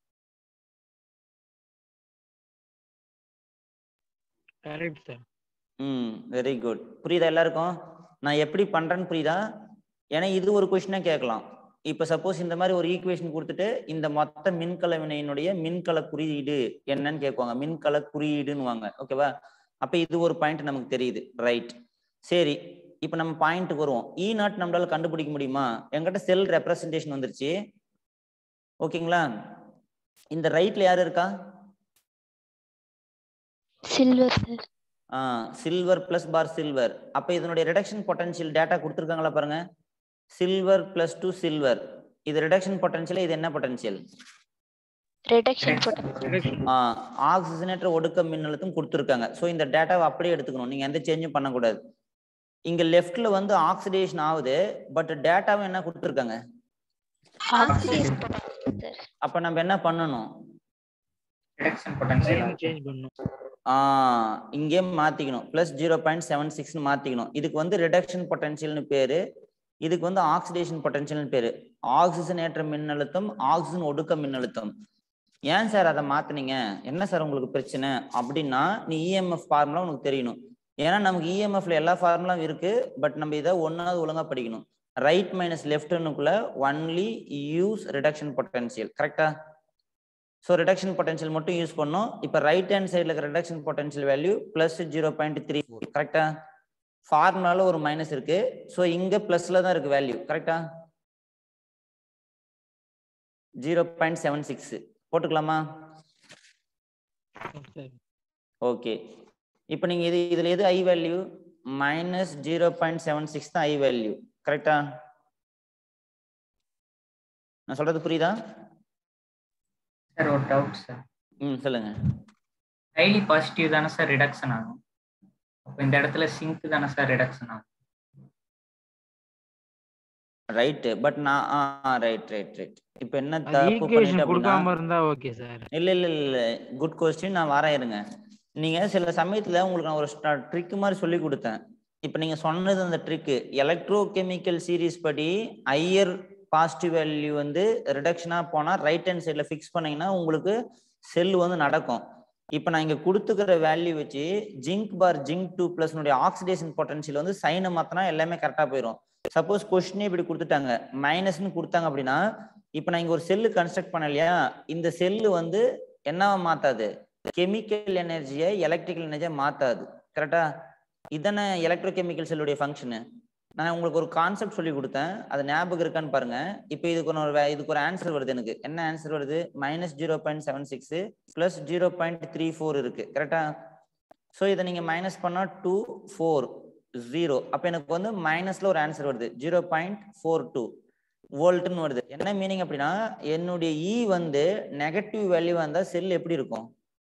கரெக்ட் சார் ம் வெரி குட் புரியுதா எல்லாருக்கும் நான் எப்படி பண்றேன்னு புரியுதா ஏன்னா இது ஒரு கொஸ்டினா கேட்கலாம் இப்ப சப்போஸ் இந்த மாதிரி ஒரு ஈக்குவேஷன் கொடுத்துட்டு இந்த மொத்த மின்கல வினையினுடைய மின்கல குறியீடு என்னன்னு கேட்குவாங்க மின்கல குறியீடுன்னு ஓகேவா அப்ப இது ஒரு பாயிண்ட் நமக்கு தெரியுது ரைட் சரி இப்ப நம்ம பாயிண்ட்டுக்கு வருவோம் இ நாட் நம்மளால கண்டுபிடிக்க முடியுமா என்கிட்ட செல் ரெப்ரசன்டேஷன் வந்துருச்சு ஓகேங்களா இந்த ரைட்ல யாரு இருக்கா silver sir silver plus bar silver அப்ப இதனுடைய ரிடக்ஷன் பொட்டன்ஷியல் டேட்டா கொடுத்துருக்காங்களா பாருங்க சில்வர் பிளஸ் டூ சில்வர் இது ரிடக்ஷன் பொட்டன்ஷியல் இது என்ன பொட்டன்ஷியல் ரிடக்ஷன் பொட்டன்ஷியல் ஆக்சிஜனேற்ற ஒடுக்க மின்னழுத்தம் கொடுத்துருக்காங்க ஸோ இந்த டேட்டாவை அப்படியே எடுத்துக்கணும் நீங்க எந்த சேஞ்சும் பண்ணக்கூடாது இங்க லெஃப்ட்ல வந்து ஆக்சிடேஷன் ஆகுது பட் டேட்டாவும் என்ன கொடுத்துருக்காங்க ஆக்சிஜன் பொட்டன்ஷியல் சார் அப்ப நம்ம என்ன பண்ணணும் ரிடக்ஷன் பொட்டன்ஷியல் சேஞ்ச் பண்ணும் ஆஹ் இங்கே மாத்திக்கணும் பிளஸ் ஜீரோ பாயிண்ட் செவன் சிக்ஸ்னு மாத்திக்கணும் இதுக்கு வந்து ரிடக்ஷன் பொட்டன்ஷியல்னு பேரு இதுக்கு வந்து ஆக்சிடேஷன் பொட்டன்ஷியல்னு பேரு ஆக்சிஜன் ஏற்ற மின்னழுத்தம் ஆக்சிஜன் ஒடுக்க மின்னழுத்தம் ஏன் சார் அதை மாத்துனீங்க என்ன சார் உங்களுக்கு பிரச்சனை அப்படின்னா நீ இஎம்எஃப் ஃபார்முலா உனக்கு தெரியணும் ஏன்னா நமக்கு இஎம்எஃப்ல எல்லா ஃபார்முலாவும் இருக்கு பட் நம்ம இதை ஒன்னாவது ஒழுங்கா படிக்கணும் ரைட் மைனஸ் லெஃப்ட்னுக்குள்ள ஒன்லி யூஸ் ரிடக்ஷன் பொட்டன்ஷியல் கரெக்டா ஸோ ரிடக்ஷன் பொட்டன்ஷியல் மட்டும் யூஸ் பண்ணோம் இப்போ ரைட் ஹேண்ட் சைடில் இருக்கிற reduction potential value plus zero point three four கரெக்டா ஃபார்முலால ஒரு மைனஸ் இருக்கு ஸோ இங்க பிளஸ்ல தான் இருக்கு வேல்யூ கரெக்டா ஜீரோ பாயிண்ட் செவன் சிக்ஸ் போட்டுக்கலாமா சார் ஓகே இப்போ நீங்க இது இதுல எது I value minus zero point seven six தான் ஐ வேல்யூ கரெக்டா நான் சொல்றது புரியுதா சார் ஒரு டவுட் சார் ம் சொல்லுங்க ஹைலி பாசிட்டிவ் தானே சார் ரிடக்ஷன் ஆகும் அப்போ இந்த இடத்துல சிங்க் தானே சார் ரிடக்ஷன் ஆகும் ரைட் பட் நான் ஆ ரைட் ரைட் ரைட் இப்போ என்ன அது தப்பு ஈக்குவேஷன் பண்ணிட்டேன் அப்படின்னா கொடுக்காம இருந்தா ஓகே சார் இல்ல இல்ல இல்ல குட் கொஸ்டின் நான் வரேன் இருங்க நீங்க சில சமயத்துல உங்களுக்கு நான் ஒரு ட்ரிக் மாதிரி சொல்லி கொடுத்தேன் இப்போ நீங்க சொன்னது அந்த ட்ரிக் எலக்ட்ரோ கெமிக்கல் சீரிஸ் படி ஐயர் பாசிட்டிவ் வேல்யூ வந்து ரிடக்ஷனா போனா ரைட் ஹேண்ட் சைட்ல ஃபிக்ஸ் பண்ணீங்கன்னா உங்களுக்கு செல் வந்து நடக்கும் இப்போ நான் இங்க கொடுத்துக்கிற வேல்யூ வச்சு zinc bar zinc two plus oxidation potential வந்து சைனை மாத்தினா எல்லாமே கரெக்டா போயிடும் சப்போஸ் கொஸ்டினே இப்படி கொடுத்துட்டாங்க மைனஸ்னு கொடுத்தாங்க அப்படின்னா இப்போ நான் இங்க ஒரு செல்லு கன்ஸ்ட்ரக்ட் பண்ண இல்லையா இந்த செல்லு வந்து என்னவா மாத்தாது கெமிக்கல் எனர்ஜியை எலக்ட்ரிக்கல் எனர்ஜியை மாத்தாது கரெக்டா இதானே எலக்ட்ரோ கெமிக்கல் செல்லுடைய ஃபங்க்ஷனு நான் உங்களுக்கு ஒரு கான்செப்ட் சொல்லி கொடுத்தேன் அது ஞாபகம் இருக்கான்னு பாருங்க இப்போ இதுக்கு ஒரு வே- இதுக்கு ஒரு ஆன்சர் வருது எனக்கு என்ன ஆன்சர் வருது minus zero point seven six plus zero point three four இருக்கு கரெக்டா ஸோ இதை நீங்க மைனஸ் பண்ணா டூ ஃபோர் ஜீரோ அப்போ எனக்கு வந்து மைனஸ்ல ஒரு ஆன்சர் வருது ஜீரோ பாயிண்ட் ஃபோர் டூ வோல்ட்னு வருது என்ன மீனிங் அப்படின்னா என்னுடைய இ வந்து நெகட்டிவ் வேல்யூ வந்தா செல் எப்படி இருக்கும்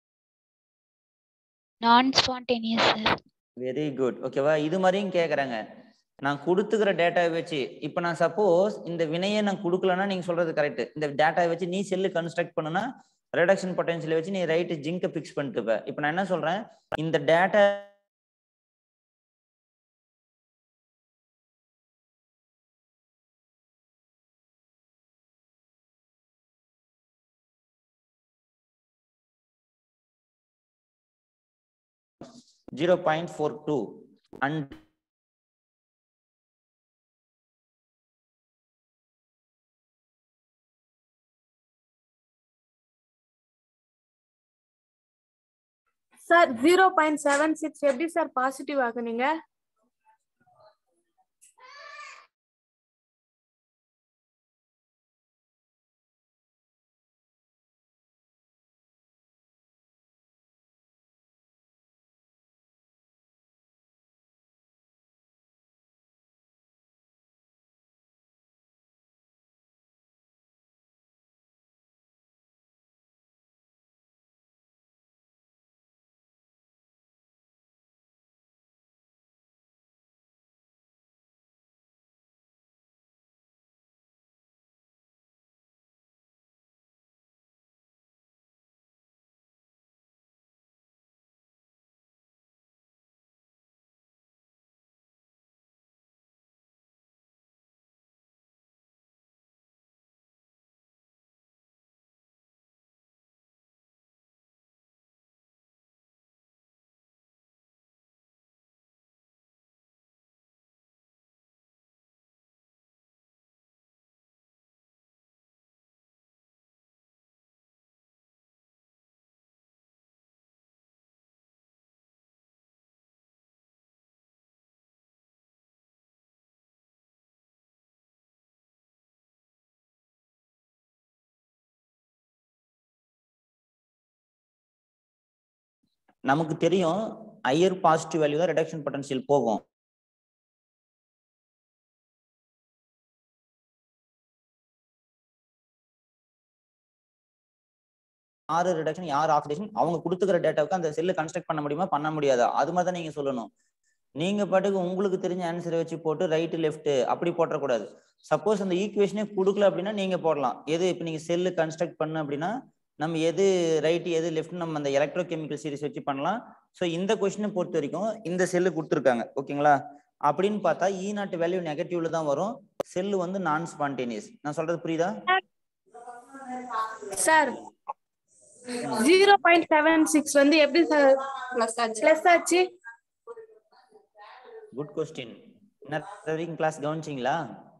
நான் ஸ்பான்டேனியஸ் சார் வெரி குட் ஓகேவா இது மாதிரியும் கேக்குறாங்க நான் கொடுத்துக்கிற டேட்டாவை வச்சு இப்போ நான் சப்போஸ் இந்த வினையை நான் கொடுக்கலன்னா நீங்க சொல்றது கரெக்ட் இந்த டேட்டாவை வச்சு நீ செல்லு கன்ஸ்ட்ரக்ட் பண்ணுனா ரிடக்ஷன் பொட்டன்ஷியல் வச்சு நீ ரைட் ஜிங்கை ஃபிக்ஸ் பண்ணிட்டுப்ப இப்போ நான் என்ன சொல்றேன் இந்த data zero point four two and sir zero point seven six எப்படி சார் பாசிட்டிவ் ஆகுனீங்க நமக்கு தெரியும் ஹையர் பாசிட்டிவ் வேல்யூ தான் ரிடக்ஷன் பொட்டன்ஷியல் போகும் யாரு ரிடக்ஷன் யார் ஆக்சிடேஷன் அவங்க கொடுத்துக்கிற டேட்டாவுக்கு அந்த செல்லு கன்ஸ்ட்ரக்ட் பண்ண முடியுமா பண்ண முடியாதா அது மாதிரி தான் நீங்க சொல்லணும் நீங்க பாட்டுக்கு உங்களுக்கு தெரிஞ்ச ஆன்சரை வச்சு போட்டு ரைட்டு லெஃப்ட் அப்படி போட்டக்கூடாது சப்போஸ் அந்த ஈக்குவேஷனே கொடுக்கல அப்படின்னா நீங்க போடலாம் எது இப்போ நீங்க செல்லு கன்ஸ்ட்ரக்ட் பண்ண அப்படின்னா நம்ம எது ரைட் எது லெஃப்ட் நம்ம அந்த எலக்ட்ரோ கெமிக்கல் சீரிஸ் வச்சு பண்ணலாம் ஸோ இந்த கொஸ்டினை பொறுத்த வரைக்கும் இந்த செல்லு கொடுத்துருக்காங்க ஓகேங்களா அப்படின்னு பார்த்தா ஈ நாட்டு வேல்யூ நெகட்டிவ்ல தான் வரும் செல்லு வந்து நான் ஸ்பான்டேனியஸ் நான் சொல்றது புரியுதா sir zero point seven six வந்து எப்படி சார் பிளஸ் ஆச்சு குட் கொஸ்டின் என்ன வரைக்கும் கிளாஸ் கவனிச்சிங்களா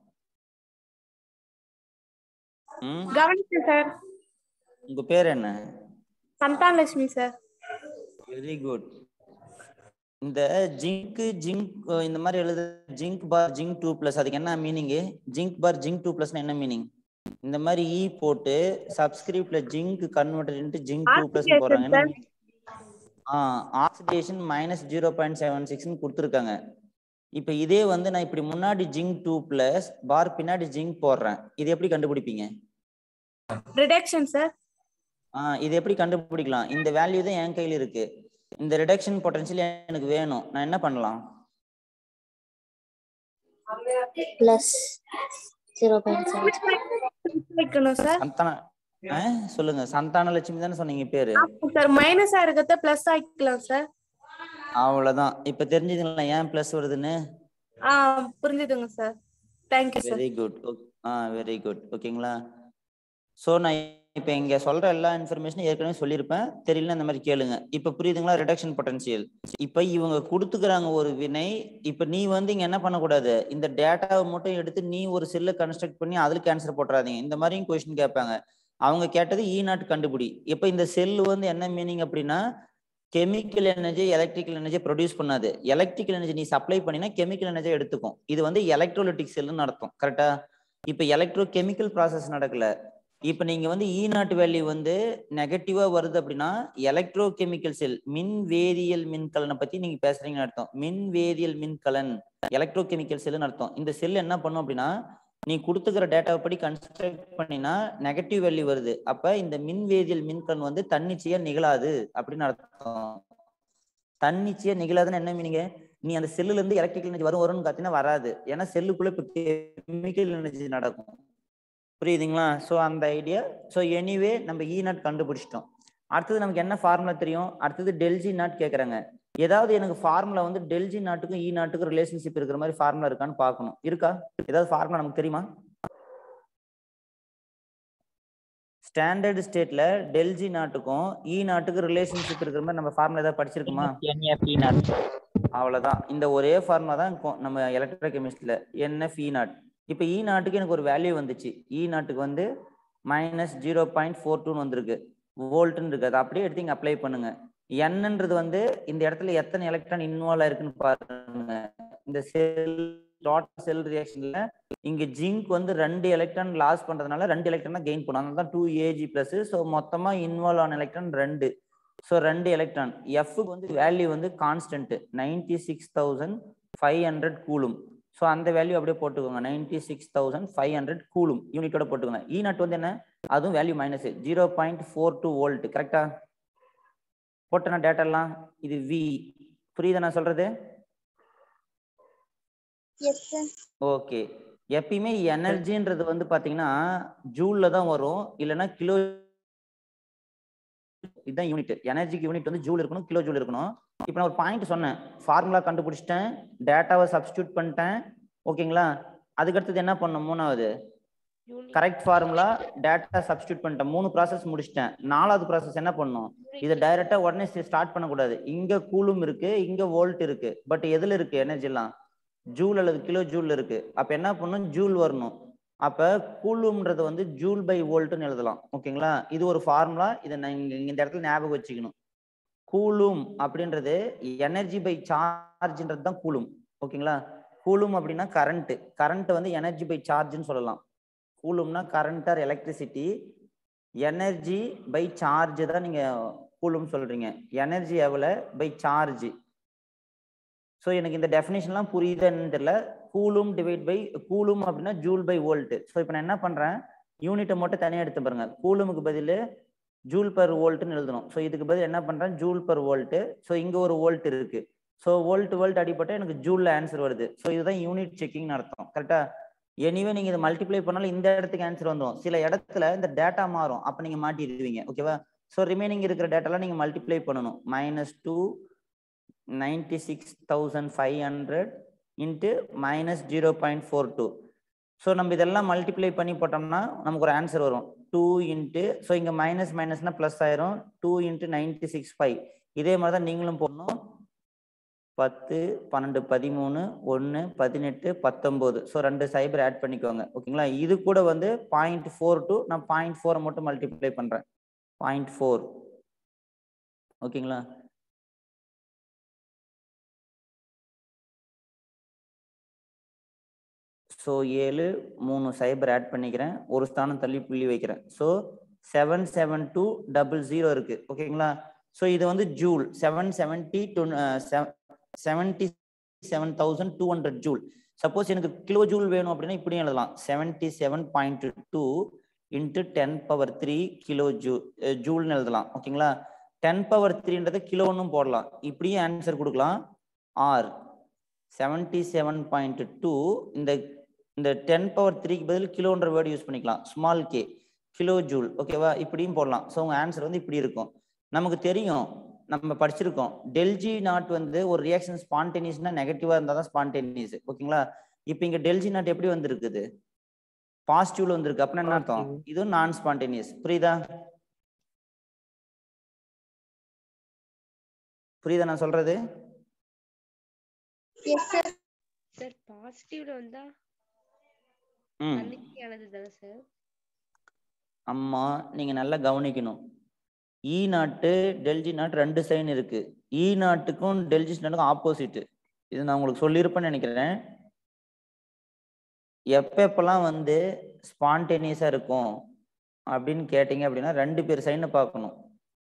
ம் கவனிச்சேன் சார் உங்க பேர் என்ன Santhana Lakshmi sir very good இந்த ஜிங்க் ஜிங்க் இந்த மாதிரி எழுது zinc bar zinc two plus அதுக்கு என்ன meaning zinc bar zinc two பிளஸ்னா என்ன மீனிங் இந்த மாதிரி இ போட்டு சப்ஸ்கிரிப்ட்ல zinc converted into zinc two plus Oxidation, போடுறாங்க என்ன sir. meaning? ஆ oxidation minus zero point seven சிக்ஸ்னு கொடுத்துருக்காங்க இப்போ இதே வந்து நான் இப்படி முன்னாடி ஜிங்க் டூ பிளஸ் பார் பின்னாடி ஜிங்க் போடுறேன் இது எப்படி கண்டுபிடிப்பீங்க ரிடக்ஷன் சார் ஆ இது எப்படி கண்டுபிடிக்கலாம் இந்த வேல்யூ தான் என் கையில் இருக்கு இந்த ரிடக்ஷன் பொட்டன்ஷியல் எனக்கு வேணும் நான் என்ன பண்ணலாம் plus zero point seven. வைக்கணும் சார் சந்தான ஆ, சொல்லுங்க சந்தான லட்சுமி தானே சொன்னீங்க பேரு சார் மைனஸா இருக்கிறத பிளஸ் ஆக்கிக்கலாம் சார் அவ்வளவுதான் இப்ப தெரிஞ்சதுங்களா ஏன் பிளஸ் வருதுன்னு ஆ புரிஞ்சுதுங்க sir thank you sir very good ஆ வெரி குட் ஓகேங்களா ஸோ நான் இப்போ இங்க சொல்ற எல்லா இன்ஃபர்மேஷனும் ஏற்கனவே சொல்லியிருப்பேன் தெரியல இந்த மாதிரி கேளுங்க இப்போ புரியுதுங்களா ரிடக்ஷன் பொட்டன்ஷியல் இப்போ இவங்க கொடுத்துக்கிறாங்க ஒரு வினை இப்போ நீ வந்து இங்க என்ன பண்ணக்கூடாது இந்த டேட்டாவை மட்டும் எடுத்து நீ ஒரு செல்லை கன்ஸ்ட்ரக்ட் பண்ணி அதுல கேன்சர் போட்டுறாதீங்க இந்த மாதிரியும் கொஸ்டின் கேட்பாங்க அவங்க கேட்டது ஈ நாட் கண்டுபிடி இப்போ இந்த செல் வந்து என்ன மீனிங் அப்படின்னா chemical energy electrical energy produce பண்ணாது எலக்ட்ரிக்கல் எனர்ஜி நீ சப்ளை பண்ணினா கெமிக்கல் எனர்ஜி எடுத்துக்கும் இது வந்து எலக்ட்ரோலிட்டிக் செல்லுன்னு அர்த்தம் கரெக்டா இப்போ எலக்ட்ரோ கெமிக்கல் ப்ராசஸ் நடக்கல இப்போ நீங்க வந்து ஈ நாட் வேல்யூ வந்து நெகட்டிவா வருது அப்படின்னா எலக்ட்ரோ கெமிக்கல் செல் மின் வேதியியல் மின்கலனை பத்தி நீங்க பேசுறீங்கன்னு அர்த்தம் மின் வேதியியல் மின்கலன் எலக்ட்ரோ கெமிக்கல் செல்லுன்னு அர்த்தம் இந்த செல் என்ன பண்ணும் அப்படின்னா நீ கொடுத்துக்கிற டேட்டாவை படி கன்ஸ்ட்ரக்ட் பண்ணினா நெகட்டிவ் வேல்யூ வருது அப்ப இந்த மின் வேதியியல் மின்கலன் வந்து தன்னிச்சையா நிகழாது அப்படின்னு அர்த்தம் தன்னிச்சையா நிகழாதுன்னு என்ன மீனிங்க நீ அந்த செல்லுல இருந்து எலக்ட்ரிக்கல் எனர்ஜி வரும் வரும்னு பார்த்தீங்கன்னா வராது ஏன்னா செல்லுக்குள்ள இப்போ கெமிக்கல் எனர்ஜி நடக்கும் புரியுதுங்களா ஸோ அந்த ஐடியா ஸோ எனிவே நம்ம இ நாட் கண்டுபிடிச்சிட்டோம் அடுத்தது நமக்கு என்ன ஃபார்முலா தெரியும் அடுத்தது டெல்ஜி நாட் கேட்குறாங்க ஏதாவது எனக்கு ஃபார்முலா வந்து டெல்ஜி நாட்டுக்கும் இ நாட்டுக்கும் ரிலேஷன்ஷிப் இருக்கிற மாதிரி ஃபார்முலா இருக்கான்னு பார்க்கணும் இருக்கா ஏதாவது ஃபார்முலா நமக்கு தெரியுமா ஸ்டாண்டர்ட் ஸ்டேட்ல டெல்ஜி நாட்டுக்கும் இ நாட்டுக்கு ரிலேஷன்ஷிப் இருக்கிற மாதிரி நம்ம ஃபார்முலா ஏதாவது படிச்சிருக்குமா என்எஃப்இ நாட் அவ்வளவுதான் இந்த ஒரே ஃபார்முலா தான் இருக்கும் நம்ம எலக்ட்ரோ கெமிஸ்ட்ரியில் என்எஃப் இ நாட் இப்போ இ நாட்டுக்கு எனக்கு ஒரு வேல்யூ வந்துச்சு இ நாட்டுக்கு வந்து மைனஸ் ஜீரோ பாயிண்ட் ஃபோர் டூன்னு வந்திருக்கு வோல்ட்னு இருக்கு அதை அப்படியே எடுத்து இங்கே அப்ளை பண்ணுங்க என்னன்றது வந்து இந்த இடத்துல எத்தனை எலக்ட்ரான் இன்வால்வ் ஆயிருக்குன்னு பாருங்க இந்த செல் டாட் செல் ரியாக்ஷன்ல இங்க ஜிங்க் வந்து ரெண்டு எலக்ட்ரான் லாஸ் பண்றதுனால ரெண்டு எலக்ட்ரான் தான் கெயின் பண்ணும் அதனால தான் டூ ஏஜி பிளஸ் ஸோ மொத்தமா இன்வால்வ் ஆன எலக்ட்ரான் ரெண்டு ஸோ ரெண்டு எலக்ட்ரான் எஃப்க்கு வந்து வேல்யூ வந்து constant ninety six thousand five hundred coulomb so அந்த வேல்யூ அப்படியே போட்டுக்கோங்க ninety six thousand five hundred coulomb யூனிட்டோட போட்டுக்கோங்க இ நாட் வந்து என்ன அதுவும் value minus zero point four two volt கரெக்டா போட்டன டேட்டெல்லாம் இது வி புரியுதா நான் சொல்றது எஸ் சார் ஓகே எப்பயுமே எனர்ஜின்றது வந்து பாத்தீங்கன்னா ஜூல்ல தான் வரும் இல்லைன்னா கிலோ இதுதான் யூனிட் எனர்ஜிக்கு யூனிட் வந்து ஜூல் இருக்கணும் கிலோ ஜூல் இருக்கணும் இப்போ நான் ஒரு பாயிண்ட் சொன்னேன் ஃபார்முலா கண்டுபிடிச்சிட்டேன் டேட்டாவை சப்ஸ்டியூட் பண்ணிட்டேன் ஓகேங்களா அதுக்கடுத்தது என்ன பண்ணணும் மூணாவது கரெக்ட் ஃபார்முலா டேட்டா சப்ஸ்டியூட் பண்ணிட்டேன் மூணு ப்ராசஸ் முடிச்சிட்டேன் நாலாவது ப்ராசஸ் என்ன பண்ணணும் இதை டைரக்டா உடனே ஸ்டார்ட் பண்ணக்கூடாது இங்க கூலும் இருக்கு இங்க வோல்ட் இருக்கு பட் எதுல இருக்கு எனர்ஜி எல்லாம் ஜூல் அல்லது கிலோ ஜூல் இருக்கு அப்ப என்ன பண்ணும் ஜூல் வரணும் அப்ப கூலும்ன்றது வந்து ஜூல் பை வோல்ட்னு எழுதலாம் ஓகேங்களா இது ஒரு ஃபார்முலா இதை நான் இங்க இந்த இடத்துல ஞாபகம் வச்சுக்கணும் கூலும் அப்படின்றது எனர்ஜி பை சார்ஜ்ன்றது தான் கூலும் ஓகேங்களா கூலும் அப்படின்னா கரண்ட் கரண்ட் வந்து எனர்ஜி பை சார்ஜ்னு சொல்லலாம் கூலும்னா current or electricity energy by charge தான் நீங்க கூலும் சொல்றீங்க எனர்ஜி எவ்வளோ பை சார்ஜ் ஸோ எனக்கு இந்த டெஃபினேஷன்லாம் புரியுதுன்னு தெரியல கூலும் டிவைட் பை கூலும் அப்படின்னா ஜூல் பை வோல்ட் ஸோ இப்போ நான் என்ன பண்றேன் யூனிட்டை மட்டும் தனியாக எடுத்து பாருங்க கூலுமுக்கு பதில் ஜூல் பர் வோல்ட்னு எழுதணும் ஸோ இதுக்கு பதில் என்ன பண்றேன் ஜூல் பர் வோல்ட் ஸோ இங்க ஒரு வோல்ட் இருக்கு ஸோ வோல்ட் வோல்ட் அடிப்பட்ட எனக்கு ஜூல்ல ஆன்சர் வருது ஸோ இதுதான் யூனிட் செக்கிங்னு அர்த்தம் கரெக்டா எனிவே நீங்க இதை மல்டிப்ளை பண்ணாலும் இந்த இடத்துக்கு ஆன்சர் வந்துடும் சில இடத்துல இந்த டேட்டா மாறும் அப்ப நீங்க மாட்டிடுவீங்க ஓகேவா ஸோ ரிமைனிங் இருக்கிற டேட்டாலாம் நீங்க மல்டிப்ளை பண்ணணும் minus two ninety six thousand five hundred into minus zero point four two so நம்ம இதெல்லாம் மல்டிப்ளை பண்ணி போட்டோம்னா நமக்கு ஒரு ஆன்சர் வரும் டூ இன்ட்டு ஸோ இங்கே மைனஸ் மைனஸ்னா ப்ளஸ் ஆயிரும் two into ninety six five இதே மாதிரி தான் நீங்களும் போடணும் பத்து பன்னெண்டு பதிமூணு ஒன்று பதினெட்டு பத்தொம்போது ஸோ ரெண்டு சைபர் ஆட் பண்ணிக்கோங்க ஓகேங்களா இது கூட வந்து பாயிண்ட் ஃபோர் டூ நான் பாயிண்ட் ஃபோரை மட்டும் மல்டிப்ளை பண்ணுறேன் பாயிண்ட் ஃபோர் ஓகேங்களா ஸோ ஏழு மூணு சைபர் ஆட் பண்ணிக்கிறேன் ஒரு ஸ்தானம் தள்ளி புள்ளி வைக்கிறேன் so seven seven two double zero இருக்கு ஓகேங்களா ஸோ இது வந்து joule seven seventy two seventy seven thousand two hundred joule suppose எனக்கு கிலோ ஜூல் வேணும் அப்படின்னா இப்படியும் எழுதலாம் seventy seven point two into ten power three kilo ஜூ ஜூல்னு எழுதலாம் ஓகேங்களா டென் பவர் த்ரீன்றது கிலோன்னு போடலாம் இப்படியும் ஆன்சர் கொடுக்கலாம் or seventy seven point two இந்த இந்த டென் பவர் த்ரீக்கு பதில் கிலோன்ற வேர்டு யூஸ் பண்ணிக்கலாம் ஸ்மால் கே கிலோ ஜூல் ஓகேவா இப்படியும் போடலாம் ஸோ உங்கள் ஆன்சர் வந்து இப்படி இருக்கும் நமக்கு தெரியும் நம்ம படிச்சிருக்கோம் டெல்ஜி நாட் வந்து ஒரு ரியாக்ஷன் ஸ்பான்டேனியஸ்னா நெகட்டிவா இருந்தால் தான் ஸ்பான்டேனியஸ் ஓகேங்களா இப்போ இங்க டெல்ஜி நாட் எப்படி வந்திருக்குது பாசிட்டிவ்ல வந்திருக்கு அப்படின்னா என்ன அர்த்தம் இதுவும் நான் ஸ்பான்டேனியஸ் புரியுதா புரியுதா நான் சொல்றது எஸ் சார் சார் பாசிட்டிவ்ல வந்தா ம் தன்னிச்சையானது தானே சார் அம்மா நீங்க நல்லா கவனிக்கணும் இ நாட்டு டெல்ஜி நாட் ரெண்டு சைன் இருக்கு இ நாட்டுக்கும் டெல்ஜி நாட்டுக்கும் ஆப்போசிட் இது நான் உங்களுக்கு சொல்லியிருப்பேன்னு நினைக்கிறேன் எப்ப எப்பெல்லாம் வந்து ஸ்பான்டேனியஸா இருக்கும் அப்படின்னு கேட்டீங்க அப்படின்னா ரெண்டு பேர் சைனை பார்க்கணும்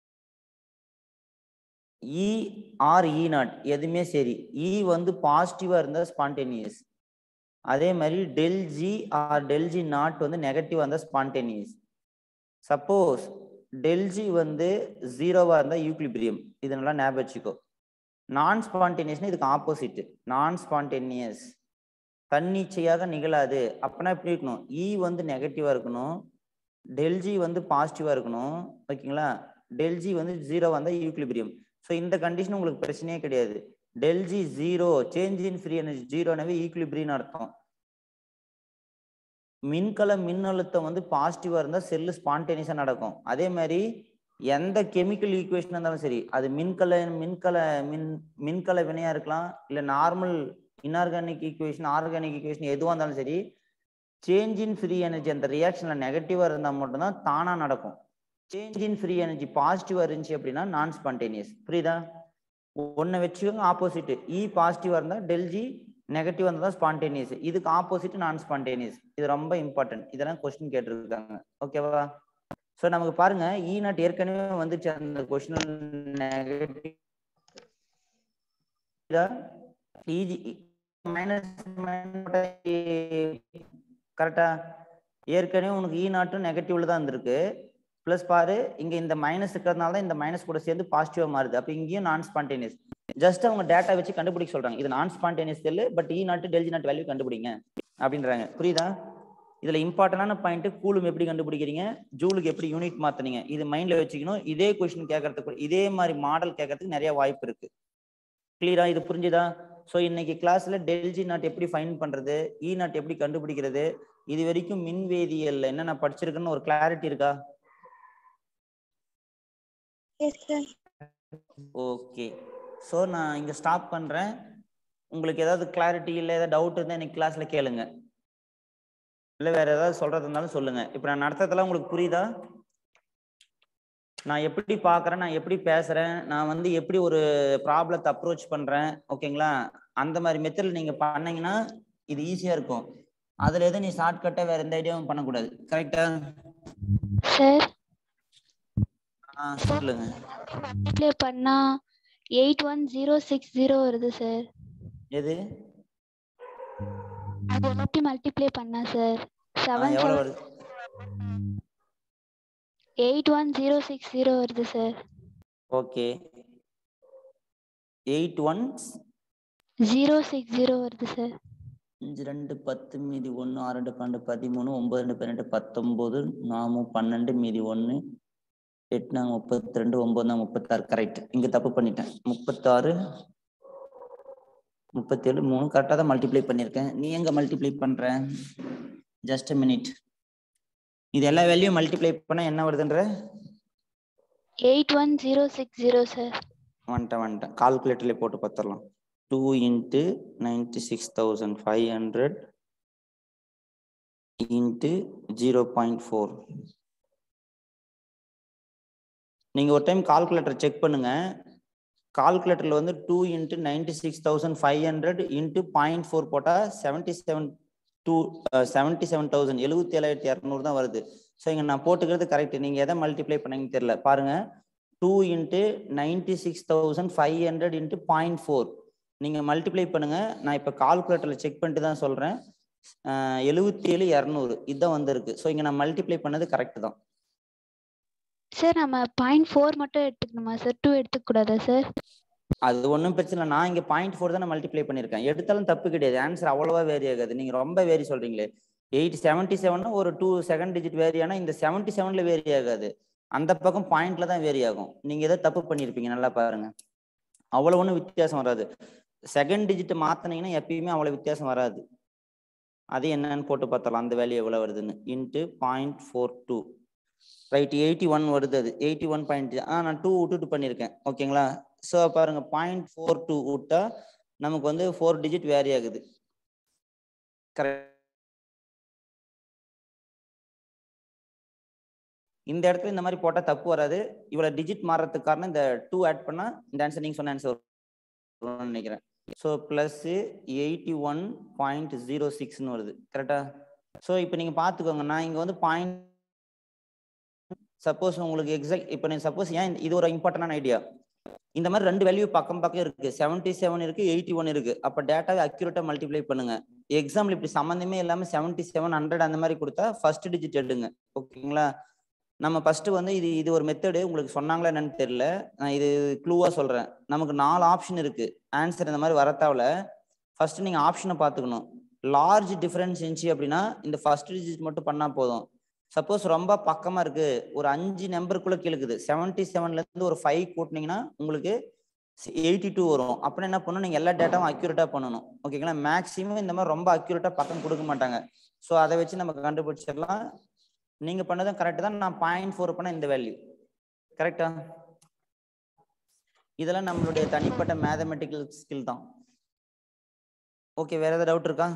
இ ஆர் இ நாட் எதுவுமே சரி இ வந்து பாசிட்டிவா இருந்தா ஸ்பான்டேனியஸ் அதே மாதிரி டெல்ஜி ஆர் டெல்ஜி நாட் வந்து நெகட்டிவா இருந்தா ஸ்பான்டேனியஸ் சப்போஸ் டெல்ஜி வந்து ஜீரோவா இருந்தா யூக்லிபிரியம் இது நல்லா ஞாபகம் வச்சுக்கோ நான் ஸ்பான்டேனியஸ்னா இதுக்கு ஆப்போசிட் நான் ஸ்பான்டேனியஸ் தன்னிச்சையாக நிகழாது அப்படின்னா எப்படி இருக்கணும் இ வந்து நெகட்டிவா இருக்கணும் டெல்ஜி வந்து பாசிட்டிவா இருக்கணும் ஓகேங்களா டெல்ஜி வந்து ஜீரோவா இருந்தா யூக்லிபிரியம் ஸோ இந்த கண்டிஷன் உங்களுக்கு பிரச்சனையே கிடையாது del G zero change in free energy ஜீரோனாவே ஈக்குலிபிரின்னு அர்த்தம் மின்கல மின்னழுத்தம் வந்து பாசிட்டிவா இருந்தா செல்லு ஸ்பான்டேனியஸா நடக்கும் அதே மாதிரி எந்த கெமிக்கல் ஈக்குவேஷன் இருந்தாலும் சரி அது மின்கல மின்கல மின் மின்கல வினையா இருக்கலாம் இல்ல normal inorganic equation organic equation எதுவா இருந்தாலும் சரி சேஞ்ச் இன் ஃப்ரீ எனர்ஜி அந்த ரியாக்ஷன்ல நெகட்டிவா இருந்தா மட்டும்தான் தானா நடக்கும் சேஞ்ச் இன் ஃப்ரீ எனர்ஜி பாசிட்டிவா இருந்துச்சு அப்படின்னா நான் ஸ்பான்டேனியஸ் புரியுதா ஒன்றை வச்சுக்கோங்க ஆப்போசிட் இ பாசிட்டிவா இருந்தா டெல்ஜி நெகட்டிவ் இருந்தால் ஸ்பான்டேனியஸ் இதுக்கு ஆப்போசிட் நான் ஸ்பான்டேனியஸ் இது ரொம்ப இம்பார்ட்டன்ட் இதெல்லாம் கொஸ்டின் கேட்டிருக்காங்க ஓகேவா ஸோ நமக்கு பாருங்க இ நாட் ஏற்கனவே வந்துச்சு அந்த கொஸ்டின் நெகட்டிவ் இஜி மைனஸ் கரெக்டா ஏற்கனவே உனக்கு இ நாட்டும் நெகட்டிவ்ல தான் இருந்திருக்கு ப்ளஸ் பாரு இங்க இந்த மைனஸ் இருக்கிறதுனால தான் இந்த மைனஸ் கூட சேர்ந்து பாசிட்டிவா மாறுது அப்போ இங்கேயும் நான் ஸ்பான்டேனியஸ் ஜஸ்ட் அவங்க டேட்டா வச்சு கண்டுபிடிக்க சொல்றாங்க இது நான் ஸ்பான்டேனியஸ் செல்லு பட் இ நாட்டு டெல்ஜி நாட் வேல்யூ கண்டுபிடிங்க அப்படின்றாங்க புரியுதா இதுல இம்பார்ட்டன்டான பாயிண்ட் கூலும் எப்படி கண்டுபிடிக்கிறீங்க ஜூலுக்கு எப்படி யூனிட் மாத்துனீங்க இது மைண்ட்ல வச்சுக்கணும் இதே கொஸ்டின் கேட்கறதுக்கு இதே மாதிரி மாடல் கேட்கறதுக்கு நிறைய வாய்ப்பு இருக்கு கிளியரா இது புரிஞ்சுதா ஸோ இன்னைக்கு கிளாஸ்ல டெல்ஜி நாட் எப்படி ஃபைன் பண்றது இ நாட் எப்படி கண்டுபிடிக்கிறது இது வரைக்கும் மின்வேதியியல்ல என்ன நான் படிச்சிருக்கேன்னு ஒரு கிளாரிட்டி இருக்கா ஓகே ஸோ நான் இங்க ஸ்டாப் பண்றேன் உங்களுக்கு ஏதாவது கிளாரிட்டி இல்லை ஏதாவது டவுட் இருந்தால் இன்னைக்கு கிளாஸ்ல கேளுங்க இல்லை வேற ஏதாவது சொல்றது இருந்தாலும் சொல்லுங்க இப்போ நான் நடத்துறதெல்லாம் உங்களுக்கு புரியுதா நான் எப்படி பார்க்கறேன் நான் எப்படி பேசுறேன் நான் வந்து எப்படி ஒரு ப்ராப்ளத்தை அப்ரோச் பண்றேன் ஓகேங்களா அந்த மாதிரி மெத்தடில் நீங்க பண்ணீங்கன்னா இது ஈஸியா இருக்கும் அதுல எதுவும் நீ ஷார்ட்கட்டா வேற எந்த ஐடியாவும் பண்ணக்கூடாது கரெக்டா சார் ஆ சொல்லுங்க அப்ளை பண்ணா eight one zero six zero வருது சார் எது அது எல்லாத்தையும் மல்டிப்ளை பண்ணா சார் ஆ, செவன் எவ்வளவு செவன் வருது eight one zero six zero வருது sir okay eight one zero six zero வருது சார் அஞ்சு ரெண்டு பத்து மீதி ஒன்று ஆறு ரெண்டு பன்னெண்டு பதிமூணு ஒன்பது ரெண்டு பன்னெண்டு பத்தொம்போது நாமு பன்னெண்டு மீதி ஒன்று எட்டுனாங்க முப்பத்தி ரெண்டு ஒன்பதுனா முப்பத்தாறு கரெக்ட் இங்கே தப்பு பண்ணிட்டேன் முப்பத்தாறு முப்பத்தேழு மூணு கரெக்டாக தான் மல்டிப்ளை பண்ணியிருக்கேன் நீ எங்கே மல்டிப்ளை பண்ணுற ஜஸ்ட் மினிட் இது எல்லா வேல்யூயும் மல்டிப்ளை பண்ணால் என்ன வருதுன்ற eight one zero six zero sir வந்துட்டேன் வந்துட்டேன் கால்குலேட்டர்லேயே போட்டு பார்த்துடலாம் two into ninety six thousand five hundred into zero point four நீங்கள் ஒரு டைம் கால்குலேட்டர் செக் பண்ணுங்க கால்குலேட்டரில் வந்து two into ninety six thousand five hundred into point four போட்டால் seventy seven two seventy seven thousand எழுபத்தி ஏழாயிரத்தி இரநூறு தான் வருது ஸோ இங்கே நான் போட்டுக்கிறது கரெக்ட் நீங்கள் எதை மல்டிப்ளை பண்ணீங்கன்னு தெரியல பாருங்க two into ninety six thousand five hundred into point four நீங்கள் மல்டிப்ளை பண்ணுங்க நான் இப்போ கால்குலேட்டரில் செக் பண்ணிட்டு தான் சொல்கிறேன் எழுபத்தி ஏழு இரநூறு இதுதான் வந்திருக்கு ஸோ இங்கே நான் மல்டிப்ளை பண்ணது கரெக்ட் தான் சார் நம்ம பாயிண்ட் ஃபோர் மட்டும் எடுத்துக்கணுமா சார் டூ எடுத்துக்க கூடாதா சார் அது ஒன்றும் பிரச்சனை இல்லை நான் இங்கே பாயிண்ட் ஃபோர் தான் மல்டிப்ளை பண்ணியிருக்கேன் எடுத்தாலும் தப்பு கிடையாது ஆன்சர் அவ்வளோவா வேரி ஆகாது நீங்கள் ரொம்ப வேரி சொல்கிறீங்களே எயிட் செவன்ட்டி செவன் ஒரு டூ செகண்ட் டிஜிட் வேரி ஆனால் இந்த செவன்ட்டி செவனில் வேரி ஆகாது அந்த பக்கம் பாயிண்ட்ல தான் வேரி ஆகும் நீங்கள் ஏதோ தப்பு பண்ணியிருப்பீங்க நல்லா பாருங்க அவ்வளோ ஒன்றும் வித்தியாசம் வராது செகண்ட் டிஜிட் மாற்றினீங்கன்னா எப்பயுமே அவ்வளோ வித்தியாசம் வராது அது என்னன்னு போட்டு பார்த்தலாம் அந்த வேல்யூ எவ்வளோ வருதுன்னு into point four two right eighty one வருது அது எயிட்டி ஒன் பாயிண்ட் ஆ நான் டூ விட்டுட்டு பண்ணியிருக்கேன் ஓகேங்களா ஸோ பாருங்க பாயிண்ட் ஃபோர் டூ விட்டா நமக்கு வந்து ஃபோர் டிஜிட் வேரி ஆகுது கரெக்ட் இந்த இடத்துல இந்த மாதிரி போட்டால் தப்பு வராது இவ்வளோ டிஜிட் மாறுறதுக்கு காரணம் இந்த டூ ஆட் பண்ணால் இந்த ஆன்சர் நீங்கள் சொன்ன ஆன்சர் வரும்னு நினைக்கிறேன் so plus eighty one point zero சிக்ஸ்னு வருது கரெக்டா ஸோ இப்போ நீங்கள் பார்த்துக்கோங்க நான் இங்கே வந்து பாயிண்ட் சப்போஸ் உங்களுக்கு எக்ஸாக்ட் இப்போ நீ சப்போஸ் ஏன் இது ஒரு இம்பார்ட்டன்டான ஐடியா இந்த மாதிரி ரெண்டு வேல்யூ பக்கம் பக்கம் இருக்கு செவன்டி செவன் இருக்கு எயிட்டி ஒன் இருக்கு அப்போ டேட்டாவை அக்யூரேட்டா மல்டிப்ளை பண்ணுங்க எக்ஸாம்பிள் இப்படி சம்மந்தமே இல்லாம செவன்டி செவன் ஹண்ட்ரட் அந்த மாதிரி கொடுத்தா ஃபர்ஸ்ட் டிஜிட் எடுங்க ஓகேங்களா நம்ம ஃபர்ஸ்ட் வந்து இது இது ஒரு மெத்தடு உங்களுக்கு சொன்னாங்களா என்னன்னு தெரியல நான் இது க்ளூவா சொல்றேன் நமக்கு நாலு ஆப்ஷன் இருக்கு ஆன்சர் இந்த மாதிரி வரத்தாவில் ஃபர்ஸ்ட் நீங்க ஆப்ஷனை பார்த்துக்கணும் லார்ஜ் டிஃபரன்ஸ் இருந்துச்சு அப்படின்னா இந்த ஃபர்ஸ்ட் டிஜிட் மட்டும் பண்ணா போதும் சப்போஸ் ரொம்ப பக்கமா இருக்கு ஒரு அஞ்சு நம்பருக்குள்ள கிழக்குது செவன்டி செவன்ல இருந்து ஒரு ஃபைவ் கூட்டினீங்கன்னா உங்களுக்கு எயிட்டி டூ வரும் அப்புறம் என்ன பண்ணணும் நீங்கள் எல்லா டேட்டாவும் அக்யூரேட்டாக பண்ணணும் ஓகேங்களா மேக்ஸிமம் இந்த மாதிரி ரொம்ப அக்யூரேட்டாக பக்கம் கொடுக்க மாட்டாங்க ஸோ அதை வச்சு நம்ம கண்டுபிடிச்சிடலாம் நீங்கள் பண்ணதும் கரெக்ட் தான் நான் பாயிண்ட் ஃபோர் பண்ண இந்த வேல்யூ கரெக்டா இதெல்லாம் நம்மளுடைய தனிப்பட்ட மேத்தமெட்டிக்கல் ஸ்கில் தான் ஓகே வேற ஏதாவது டவுட் இருக்கா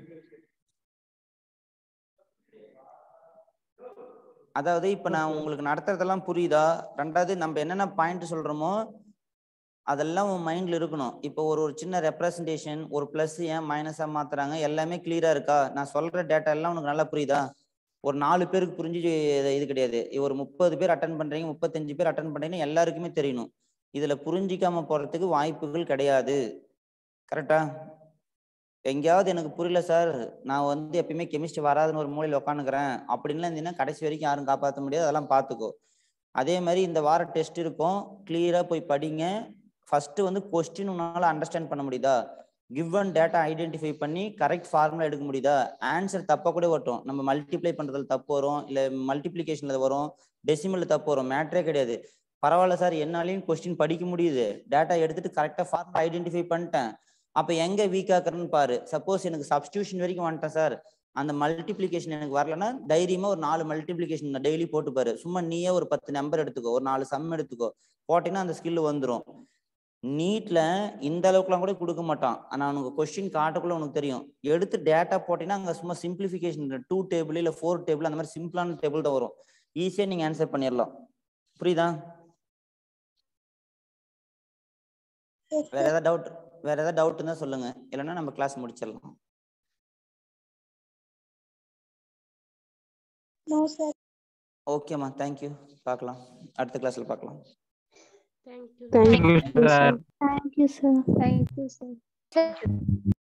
அதாவது இப்ப நான் உங்களுக்கு நடத்துறதெல்லாம் புரியுதா ரெண்டாவது நம்ம என்னென்ன பாயிண்ட் சொல்றோமோ அதெல்லாம் உன் மைண்ட்ல இருக்கணும் இப்போ ஒரு ஒரு சின்ன ரெப்ரசன்டேஷன் ஒரு பிளஸ் ஏன் மைனஸா மாத்துறாங்க எல்லாமே கிளியரா இருக்கா நான் சொல்ற டேட்டா எல்லாம் உனக்கு நல்லா புரியுதா ஒரு நாலு பேருக்கு புரிஞ்சு இது- இது கிடையாது ஒரு முப்பது பேர் அட்டன் பண்றீங்க முப்பத்தஞ்சு பேர் அட்டன் பண்றீங்கன்னா எல்லாருக்குமே தெரியணும் இதுல புரிஞ்சிக்காம போறதுக்கு வாய்ப்புகள் கிடையாது கரெக்டா எங்கேயாவது எனக்கு புரியல சார் நான் வந்து எப்பயுமே கெமிஸ்ட்ரி வராதுன்னு ஒரு மூலையில் உட்காந்துக்கிறேன் அப்படின்லாம் இருந்தீங்கன்னா கடைசி வரைக்கும் யாரும் காப்பாற்ற முடியாது அதெல்லாம் பார்த்துக்கோ அதே மாதிரி இந்த வார டெஸ்ட் இருக்கும் கிளியராக போய் படிங்க ஃபர்ஸ்ட் வந்து கொஸ்டின் உன்னால அண்டர்ஸ்டாண்ட் பண்ண முடியுதா கிவன் டேட்டா ஐடென்டிஃபை பண்ணி கரெக்ட் ஃபார்முலா எடுக்க முடியுதா ஆன்சர் தப்பாக கூட வரட்டும் நம்ம மல்டிப்ளை பண்றதுல தப்பு வரும் இல்லை மல்டிப்ளிகேஷன்ல வரும் டெசிமல்ல தப்பு வரும் மேட்ரே கிடையாது பரவாயில்ல சார் என்னாலையும் கொஸ்டின் படிக்க முடியுது டேட்டா எடுத்துட்டு கரெக்டாக ஃபார்முலா ஐடென்டிஃபை பண்ணிட்டேன் அப்போ எங்க வீக் ஆக்குறேன்னு பாரு சப்போஸ் எனக்கு சப்ஸ்டியூஷன் வரைக்கும் வந்துட்டேன் சார் அந்த மல்டிப்ளிகேஷன் எனக்கு வரலன்னா தைரியமா ஒரு நாலு மல்டிப்ளிகேஷன் டெய்லி போட்டு பாரு சும்மா நீயே ஒரு பத்து நம்பர் எடுத்துக்கோ ஒரு நாலு சம் எடுத்துக்கோ போட்டீங்கன்னா அந்த ஸ்கில் வந்துடும் நீட்ல இந்த அளவுக்குலாம் கூட கொடுக்க மாட்டான் ஆனா உனக்கு கொஸ்டின் காட்டக்குள்ள உனக்கு தெரியும் எடுத்து டேட்டா போட்டீங்கன்னா அங்க சும்மா சிம்பிளிஃபிகேஷன் டூ டேபிள் இல்ல ஃபோர் டேபிள் அந்த மாதிரி சிம்பிளான டேபிள் தான் வரும் ஈஸியா நீங்க ஆன்சர் பண்ணிடலாம் புரியுதா வேற ஏதாவது டவுட் வேற ஏதாவது டவுட் இருந்தா சொல்லுங்க இல்லைன்னா நம்ம கிளாஸ் முடிச்சிடலாம் நோ சார் ஓகேம்மா தேங்க்யூ பார்க்கலாம் அடுத்த கிளாஸ்ல பார்க்கலாம் thank you Thank you, sir. Thank you sir thank you sir